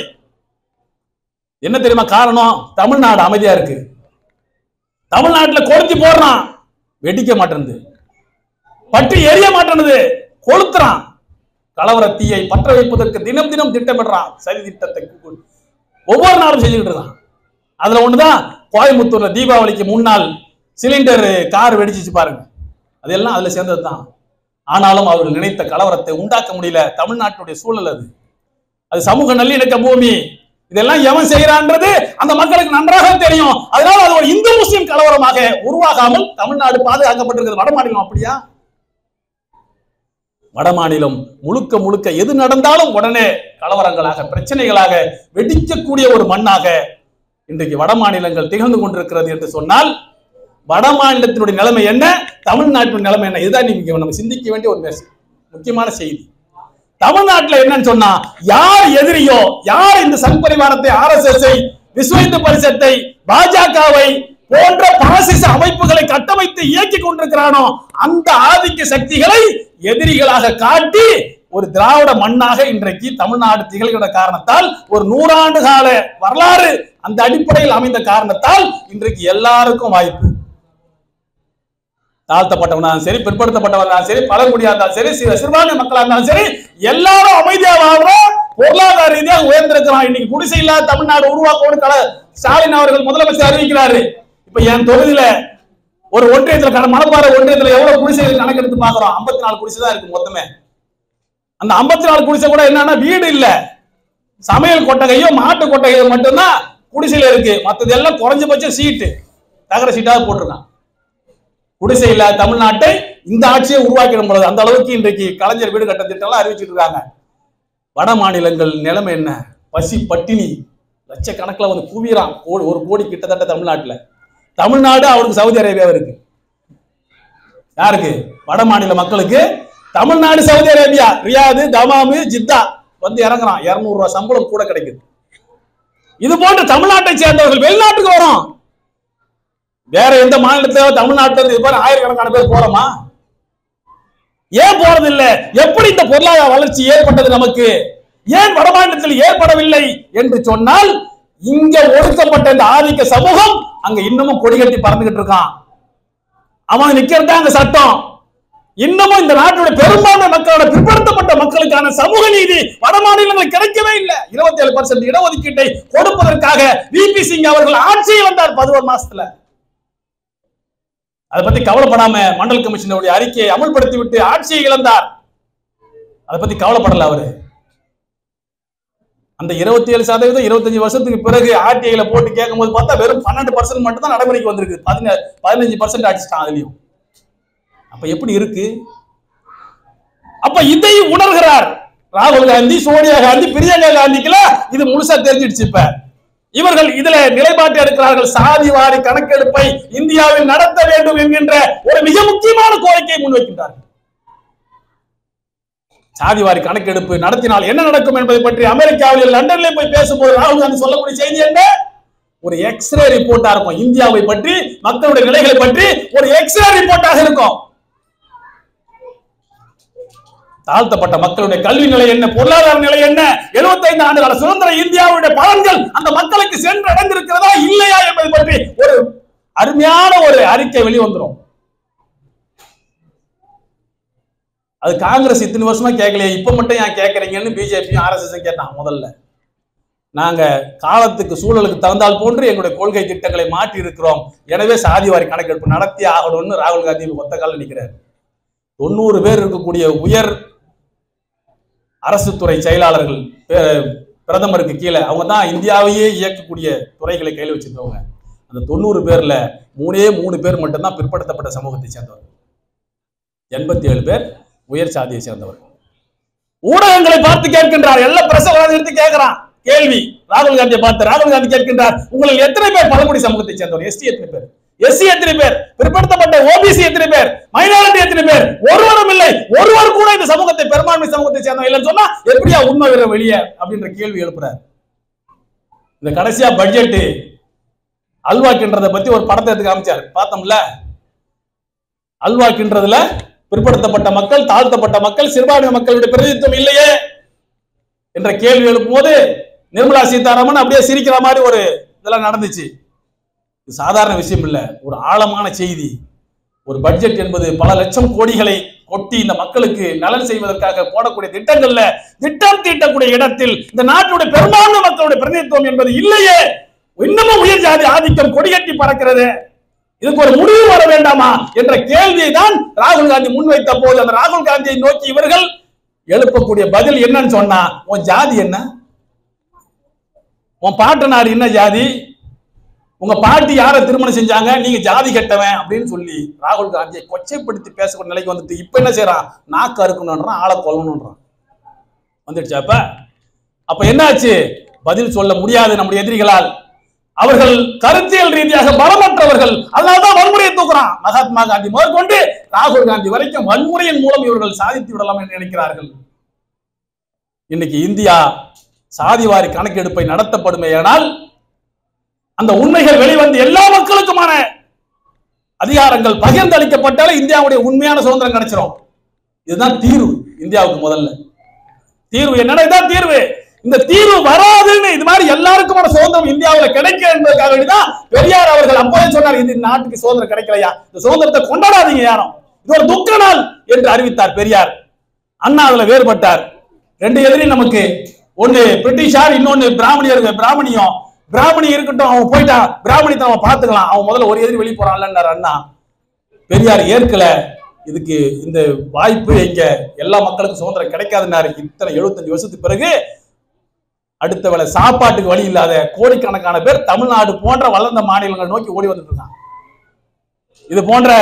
என்ன தெரியுமா காரணம் தமிழ்நாடு அமைதியா இருக்கு தமிழ்நாட்டுல கொளுத்தி போடுறான் வெடிக்க மாட்டேங்குது பற்றி எரிய மாட்டேனுது கொளுத்துறான் கலவர தீயை பற்ற வைப்பதற்கு தினம் தினம் திட்டமிடுறான் சரி திட்டத்தை ஒவ்வொரு நாளும் செஞ்சுக்கிட்டு இருக்கான் அதுல ஒண்ணுதான் கோயம்புத்தூர்ல தீபாவளிக்கு முன்னாள் சிலிண்டர் கார் வெடிச்சிச்சு பாருங்க அதெல்லாம் அதுல சேர்ந்தது தான் ஆனாலும் அவர்கள் நினைத்த கலவரத்தை உண்டாக்க முடியல தமிழ்நாட்டுடைய சூழல் அது அது சமூக நல்லிணக்க பூமி இதெல்லாம் எவன் செய்யறான்றது அந்த மக்களுக்கு நன்றாக தெரியும் அதனால அது ஒரு இந்து முஸ்லிம் கலவரமாக உருவாகாமல் தமிழ்நாடு பாதுகாக்கப்பட்டிருக்கிறது வட மாநிலம் அப்படியா வட மாநிலம் முழுக்க முழுக்க எது நடந்தாலும் உடனே கலவரங்களாக பிரச்சனைகளாக வெடிக்கக்கூடிய ஒரு மண்ணாக இன்றைக்கு வட மாநிலங்கள் திகழ்ந்து கொண்டிருக்கிறது என்று சொன்னால் வட மாநிலத்தினுடைய நிலைமை என்ன தமிழ்நாட்டின் நிலைமை என்ன இதுதான் நீங்க நம்ம சிந்திக்க வேண்டிய ஒரு மெசேஜ் முக்கியமான செய்தி தமிழ்நாட்டுல என்னன்னு சொன்னா யார் எதிரியோ யார் இந்த சங் பரிவாரத்தை ஆர்எஸ்எஸ் விஸ்வ இந்து பரிசத்தை பாஜகவை போன்ற பாசிச அமைப்புகளை கட்டமைத்து இயக்கி கொண்டிருக்கிறானோ அந்த ஆதிக்க சக்திகளை எதிரிகளாக காட்டி ஒரு திராவிட மண்ணாக இன்றைக்கு தமிழ்நாடு திகழ்கிற காரணத்தால் ஒரு நூறாண்டு கால வரலாறு அந்த அடிப்படையில் அமைந்த காரணத்தால் இன்றைக்கு எல்லாருக்கும் வாய்ப்பு தாழ்த்தப்பட்டவனாலும் சரி பிற்படுத்தப்பட்டவனாலும் சரி பழங்குடியா இருந்தாலும் சரி சிறு- சிறுபான்மை மக்களா இருந்தாலும் சரி எல்லாரும் அமைதியா வாழ்றோம் பொருளாதார ரீதியாக உயர்ந்திருக்கிறான் இன்னைக்கு குடிசை இல்லாத தமிழ்நாடு உருவாக்கணும் கல ஸ்டாலின் அவர்கள் முதலமைச்சர் அறிவிக்கிறாரு இப்ப என் தொகுதியில ஒரு ஒன்றியத்துல கட- மணப்பாறை ஒன்றியத்துல எவ்வளவு குடிசைகள் கணக்கெடுத்து பாக்குறோம் 54 நாலு குடிசை தான் இருக்கு மொத்தமே அந்த 54 நாலு குடிசை கூட என்னன்னா வீடு இல்ல சமையல் கொட்டகையோ மாட்டு கொட்டகையோ மட்டும்தான் குடிசையில இருக்கு மத்தது எல்லாம் குறைஞ்சபட்சம் சீட்டு தகர சீட்டாவது போட்டிருக்கான் குடிசை இல்லாத தமிழ்நாட்டை இந்த ஆட்சியை உருவாக்கிட முடியாது அந்த அளவுக்கு இன்றைக்கு கலைஞர் வீடு கட்ட திட்டம்லாம் அறிவிச்சிட்டு இருக்காங்க வட மாநிலங்கள் நிலைமை என்ன பசி பட்டினி லட்சக்கணக்கில் வந்து குவியறான் கோடி ஒரு கோடி கிட்டத்தட்ட தமிழ்நாட்டுல தமிழ்நாடு அவருக்கு சவுதி அரேபியா இருக்கு யாருக்கு வட மாநில மக்களுக்கு Tamil Nadu Saudi Arabia Riyadh Dammam Jeddah வந்து இறங்குறான் 200 ரூபாய் சம்பளம் கூட கிடைக்குது இது போன்ற தமிழ்நாட்டை சேர்ந்தவர்கள் வெளிநாட்டுக்கு வரோம் வேற எந்த மாநிலத்தில தமிழ்நாட்டுல இருந்து இது மாதிரி ஆயிரக்கணக்கான பேர் போறோமா ஏன் போறது இல்ல எப்படி இந்த பொருளாதார வளர்ச்சி ஏற்பட்டது நமக்கு ஏன் வட மாநிலத்தில் ஏற்படவில்லை என்று சொன்னால் இங்க ஒடுக்கப்பட்ட இந்த ஆதிக்க சமூகம் அங்க இன்னமும் கொடிகட்டி பறந்துகிட்டு இருக்கான் அவன் நிக்கிறது அங்க சட்டம் இன்னமும் இந்த நாட்டுடைய பெரும்பான்மை மக்களோட பிற்படுத்தப்பட்ட மக்களுக்கான சமூக நீதி வட மாநிலங்களுக்கு கிடைக்கவே இல்லை இருபத்தி ஏழு பர்சன்ட் இடஒதுக்கீட்டை கொடுப்பதற்காக விபி சிங் அவர்கள் ஆட்சியில் வந்தார் பதினோரு மாசத்துல அதை பத்தி கவலைப்படாம மண்டல் கமிஷனுடைய அறிக்கையை அமல்படுத்தி விட்டு ஆட்சியை இழந்தார் அதை பத்தி கவலைப்படல அவரு அந்த இருபத்தி ஏழு சதவீதம் இருபத்தஞ்சு வருஷத்துக்கு பிறகு ஆர்டிஐல போட்டு கேட்கும்போது பார்த்தா வெறும் பன்னெண்டு பர்சன்ட் மட்டும் தான் நடைமுறைக்கு வந்திருக்கு பதின பதினஞ்சு பர்சன்ட் அடிச்சிட்டான் அதுலயும் அப்ப எப்படி இருக்கு அப்ப இதை உணர்கிறார் ராகுல் காந்தி சோனியா காந்தி பிரியங்கா காந்திக்குலாம் இது முழுசா தெரிஞ்சிடுச்சு இப்ப இவர்கள் இதுல நிலைப்பாட்டு எடுக்கிறார்கள் சாதிவாரி கணக்கெடுப்பை இந்தியாவில் நடத்த வேண்டும் என்கின்ற ஒரு மிக முக்கியமான கோரிக்கையை முன்வைக்கின்றார்கள் சாதிவாரி கணக்கெடுப்பு நடத்தினால் என்ன நடக்கும் என்பதை பற்றி அமெரிக்காவில் லண்டன்ல போய் பேசும்போது ராகுல் காந்தி சொல்லக்கூடிய செய்தி என்ன ஒரு எக்ஸ்ரே ரிப்போர்ட்டா இருக்கும் இந்தியாவை பற்றி மக்களுடைய நிலைகளை பற்றி ஒரு எக்ஸ்ரே ரிப்போர்ட்டாக இருக்கும் தாழ்த்தப்பட்ட மக்களுடைய கல்வி நிலை என்ன பொருளாதார நிலை என்ன 75 ஆண்டு கால சுதந்திர இந்தியாவுடைய பலன்கள் அந்த மக்களுக்கு சென்று அடைந்திருக்கிறதா இல்லையா என்பதை பற்றி ஒரு அருமையான ஒரு அறிக்கை வெளிவந்துரும் அது காங்கிரஸ் இத்தனை வருஷமா கேட்கலையே இப்ப மட்டும் ஏன் கேட்கறீங்கன்னு பிஜேபியும் ஆர்எஸ்எஸ் கேட்டான் முதல்ல நாங்க காலத்துக்கு சூழலுக்கு தகுந்தால் போன்று எங்களுடைய கொள்கை திட்டங்களை மாற்றி இருக்கிறோம் எனவே சாதிவாரி கணக்கெடுப்பு நடத்தி ஆகணும்னு ராகுல் காந்தி ஒத்த கால நிக்கிறார் தொண்ணூறு பேர் இருக்கக்கூடிய உயர் அரசு துறை செயலாளர்கள் பே- பிரதமருக்கு கீழே அவங்க தான் இந்தியாவையே இயக்கக்கூடிய துறைகளை கையில் வச்சிருக்கவங்க அந்த தொண்ணூறு பேர்ல மூணே மூணு பேர் மட்டும்தான் பிற்படுத்தப்பட்ட சமூகத்தை சேர்ந்தவர் எண்பத்தி ஏழு பேர் உயர் சாதியை சேர்ந்தவர் ஊடகங்களை பார்த்து கேட்கின்றார் எல்லா பிரசவ எடுத்து கேட்கிறான் கேள்வி ராகுல் காந்தியை பார்த்து ராகுல் காந்தி கேட்கின்றார் உங்களில் எத்தனை பேர் பழங்குடி சமூகத்தை சேர்ந்தவர் எஸ்டி எத்தனை பேர் எஸ்சி எத்தனை பேர் பிற்படுத்தப்பட்ட ஓபிசி எத்தனை பேர் மைனாரிட்டி எத்தனை பேர் ஒருவரும் இல்லை ஒருவர் கூட இந்த சமூகத்தை பெரும்பான்மை சமூகத்தை சேர்ந்தவங்க இல்லைன்னு சொன்னா எப்படியா உண்மை வர வெளியே அப்படின்ற கேள்வி எழுப்புறார் இந்த கடைசியா பட்ஜெட் அல்வா கின்றதை பத்தி ஒரு படத்தை எடுத்து காமிச்சார் பார்த்தோம்ல அல்வா கின்றதுல பிற்படுத்தப்பட்ட மக்கள் தாழ்த்தப்பட்ட மக்கள் சிறுபான்மை மக்களுடைய பிரதிநிதித்துவம் இல்லையே என்ற கேள்வி எழுப்பும் போது நிர்மலா சீதாராமன் அப்படியே சிரிக்கிற மாதிரி ஒரு இதெல்லாம் நடந்துச்சு இது சாதாரண விஷயம் இல்ல ஒரு ஆழமான செய்தி ஒரு பட்ஜெட் என்பது பல லட்சம் கோடிகளை கொட்டி இந்த மக்களுக்கு நலன் செய்வதற்காக போடக்கூடிய திட்டங்கள்ல திட்டம் தீட்டக்கூடிய இடத்தில் இந்த நாட்டுடைய பெரும்பான்மை மக்களுடைய பிரதிநிதித்துவம் என்பது இல்லையே இன்னமும் உயர் ஜாதி ஆதிக்கம் கொடிகட்டி பறக்கிறது இதுக்கு ஒரு முடிவு வர வேண்டாமா என்ற கேள்வியை தான் ராகுல் காந்தி முன்வைத்த போது அந்த ராகுல் காந்தியை நோக்கி இவர்கள் எழுப்பக்கூடிய பதில் என்னன்னு சொன்னா உன் ஜாதி என்ன உன் பாட்டனார் என்ன ஜாதி உங்க பாட்டி யாரை திருமணம் செஞ்சாங்க நீங்க ஜாதி கெட்டவன் அப்படின்னு சொல்லி ராகுல் காந்தியை கொச்சைப்படுத்தி பேசக்கூடிய நிலைக்கு வந்துட்டு இப்ப என்ன செய்யறான் நாக்கு அறுக்கணும்ன்றான் ஆளை கொல்லணும்ன்றான் வந்துடுச்சா அப்ப அப்ப என்னாச்சு பதில் சொல்ல முடியாது நம்முடைய எதிரிகளால் அவர்கள் கருத்தியல் ரீதியாக பலமற்றவர்கள் அதனால்தான் வன்முறையை தூக்குறான் மகாத்மா காந்தி முதற்கொண்டு ராகுல் காந்தி வரைக்கும் வன்முறையின் மூலம் இவர்கள் சாதித்து விடலாம் என்று நினைக்கிறார்கள் இன்னைக்கு இந்தியா சாதிவாரி கணக்கெடுப்பை நடத்தப்படுமேயானால் அந்த உண்மைகள் வெளிவந்து எல்லா மக்களுக்குமான அதிகாரங்கள் பகிர்ந்தளிக்கப்பட்டாலே இந்தியாவுடைய உண்மையான சுதந்திரம் கிடைச்சிரும் இதுதான் தீர்வு இந்தியாவுக்கு முதல்ல தீர்வு என்னன்னா இதான் தீர்வு இந்த தீர்வு வராதுன்னு இது மாதிரி எல்லாருக்குமான சுதந்திரம் இந்தியாவில் கிடைக்க என்பதற்காக வேண்டிதான் பெரியார் அவர்கள் அப்போதே சொன்னார் இது நாட்டுக்கு சுதந்திரம் கிடைக்கலையா இந்த சுதந்திரத்தை கொண்டாடாதீங்க யாரும் இது ஒரு துக்க நாள் என்று அறிவித்தார் பெரியார் அண்ணா அதுல வேறுபட்டார் ரெண்டு எதிரி நமக்கு ஒண்ணு பிரிட்டிஷார் இன்னொன்னு பிராமணியர் பிராமணியம் பிராமணி இருக்கட்டும் அவன் போயிட்டான் பிராமணியத்தை அவன் பார்த்துக்கலாம் அவன் முதல்ல ஒரு எதிரி வெளியே போறான்லன்னார் அண்ணா பெரியார் ஏற்கல இதுக்கு இந்த வாய்ப்பு இங்க எல்லா மக்களுக்கும் சுதந்திரம் கிடைக்காதுன்னாரு இத்தனை எழுபத்தஞ்சு வருஷத்துக்கு பிறகு அடுத்த வேளை சாப்பாட்டுக்கு வழி இல்லாத கோடிக்கணக்கான பேர் தமிழ்நாடு போன்ற வளர்ந்த மாநிலங்கள் நோக்கி ஓடி வந்துட்டு இருக்காங்க இது போன்ற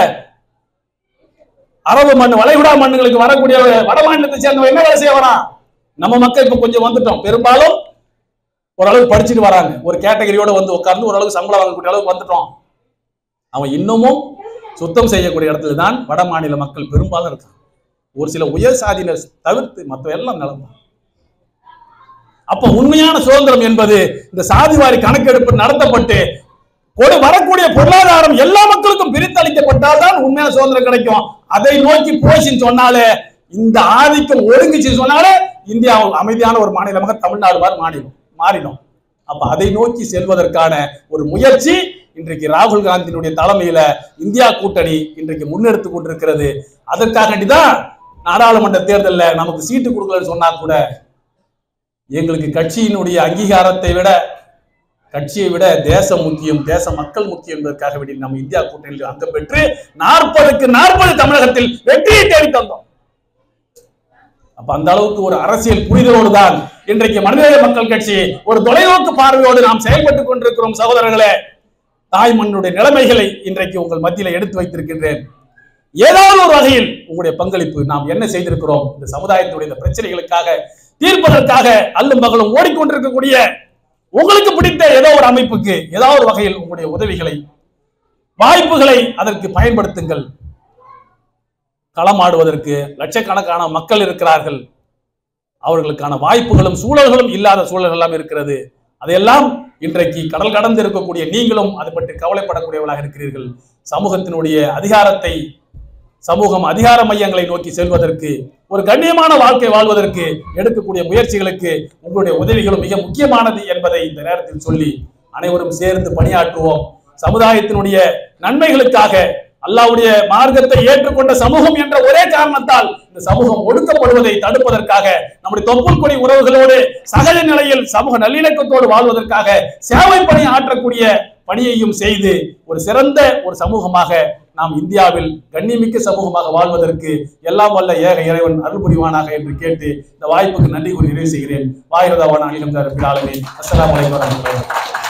அரபு மண் வளைகுடா மண்ணுகளுக்கு வரக்கூடிய வட மாநிலத்தை சேர்ந்தவங்க என்ன வேலை செய்ய வரான் நம்ம மக்கள் இப்ப கொஞ்சம் வந்துட்டோம் பெரும்பாலும் ஓரளவுக்கு படிச்சுட்டு வராங்க ஒரு கேட்டகரியோட வந்து உட்கார்ந்து ஓரளவுக்கு சம்பளம் வாங்கக்கூடிய அளவுக்கு வந்துட்டோம் அவன் இன்னமும் சுத்தம் செய்யக்கூடிய இடத்துல தான் வட மாநில மக்கள் பெரும்பாலும் இருக்காங்க ஒரு சில உயர் சாதியினர் தவிர்த்து மற்ற எல்லாம் நிலந்தான் அப்ப உண்மையான சுதந்திரம் என்பது இந்த சாதிவாரி கணக்கெடுப்பு நடத்தப்பட்டு கொடு வரக்கூடிய பொருளாதாரம் எல்லா மக்களுக்கும் பிரித்தளிக்கப்பட்டால் தான் உண்மையான சுதந்திரம் கிடைக்கும் அதை நோக்கி போச்சுன்னு சொன்னாலே இந்த ஆதிக்கம் ஒடுங்குச்சு சொன்னாலே இந்தியா அமைதியான ஒரு மாநிலமாக தமிழ்நாடு மாதிரி மாநிலம் மாறிடும் அப்ப அதை நோக்கி செல்வதற்கான ஒரு முயற்சி இன்றைக்கு ராகுல் காந்தியினுடைய தலைமையில இந்தியா கூட்டணி இன்றைக்கு முன்னெடுத்து கொண்டிருக்கிறது அதற்காக தான் நாடாளுமன்ற தேர்தலில் நமக்கு சீட்டு கொடுக்கலன்னு சொன்னா கூட எங்களுக்கு கட்சியினுடைய அங்கீகாரத்தை விட கட்சியை விட தேசம் முக்கியம் தேச மக்கள் முக்கியம் என்பதற்காக வேண்டி நம்ம இந்தியா கூட்டணியில் அங்கம் பெற்று நாற்பதுக்கு நாற்பது தமிழகத்தில் வெற்றியை தேடி தந்தோம் அப்ப அந்த அளவுக்கு ஒரு அரசியல் புரிதலோடு தான் இன்றைக்கு மனிதநேய மக்கள் கட்சி ஒரு தொலைநோக்கு பார்வையோடு நாம் செயல்பட்டுக் கொண்டிருக்கிறோம் சகோதரர்களே தாய் மண்ணுடைய நிலைமைகளை இன்றைக்கு உங்கள் மத்தியில எடுத்து வைத்திருக்கின்றேன் ஏதாவது ஒரு வகையில் உங்களுடைய பங்களிப்பு நாம் என்ன செய்திருக்கிறோம் இந்த சமுதாயத்துடைய இந்த பிரச்சனைகளுக்காக தீர்ப்பதற்காக அல்லும் பகலும் ஓடிக்கொண்டிருக்கக்கூடிய உங்களுக்கு பிடித்த ஏதோ ஒரு அமைப்புக்கு ஏதோ ஒரு வகையில் உங்களுடைய உதவிகளை வாய்ப்புகளை அதற்கு பயன்படுத்துங்கள் களமாடுவதற்கு லட்சக்கணக்கான மக்கள் இருக்கிறார்கள் அவர்களுக்கான வாய்ப்புகளும் சூழல்களும் இல்லாத சூழல்கள் எல்லாம் இருக்கிறது அதையெல்லாம் இன்றைக்கு கடல் கடந்து இருக்கக்கூடிய நீங்களும் அதை பற்றி கவலைப்படக்கூடியவர்களாக இருக்கிறீர்கள் சமூகத்தினுடைய அதிகாரத்தை சமூகம் அதிகார மையங்களை நோக்கி செல்வதற்கு ஒரு கண்ணியமான வாழ்க்கை வாழ்வதற்கு எடுக்கக்கூடிய முயற்சிகளுக்கு உங்களுடைய உதவிகளும் மிக முக்கியமானது என்பதை இந்த நேரத்தில் சொல்லி அனைவரும் சேர்ந்து பணியாற்றுவோம் சமுதாயத்தினுடைய நன்மைகளுக்காக அல்லாஹ்வுடைய மார்க்கத்தை ஏற்றுக்கொண்ட சமூகம் என்ற ஒரே காரணத்தால் இந்த சமூகம் ஒடுக்கப்படுவதை தடுப்பதற்காக நம்முடைய தொப்புள் கொடி உறவுகளோடு சகஜ நிலையில் சமூக நல்லிணக்கத்தோடு வாழ்வதற்காக சேவை பணி ஆற்றக்கூடிய பணியையும் செய்து ஒரு சிறந்த ஒரு சமூகமாக நாம் இந்தியாவில் கண்ணியமிக்க சமூகமாக வாழ்வதற்கு எல்லாம் வல்ல ஏக இறைவன் அருள் புரிவானாக என்று கேட்டு இந்த வாய்ப்புக்கு நன்றி கூறி நிறைவு செய்கிறேன் வாயிரதாவான அலிகம் தரப்பில் அஸ்ஸலாமு அலைக்கும் வரஹ்மத்துல்லாஹி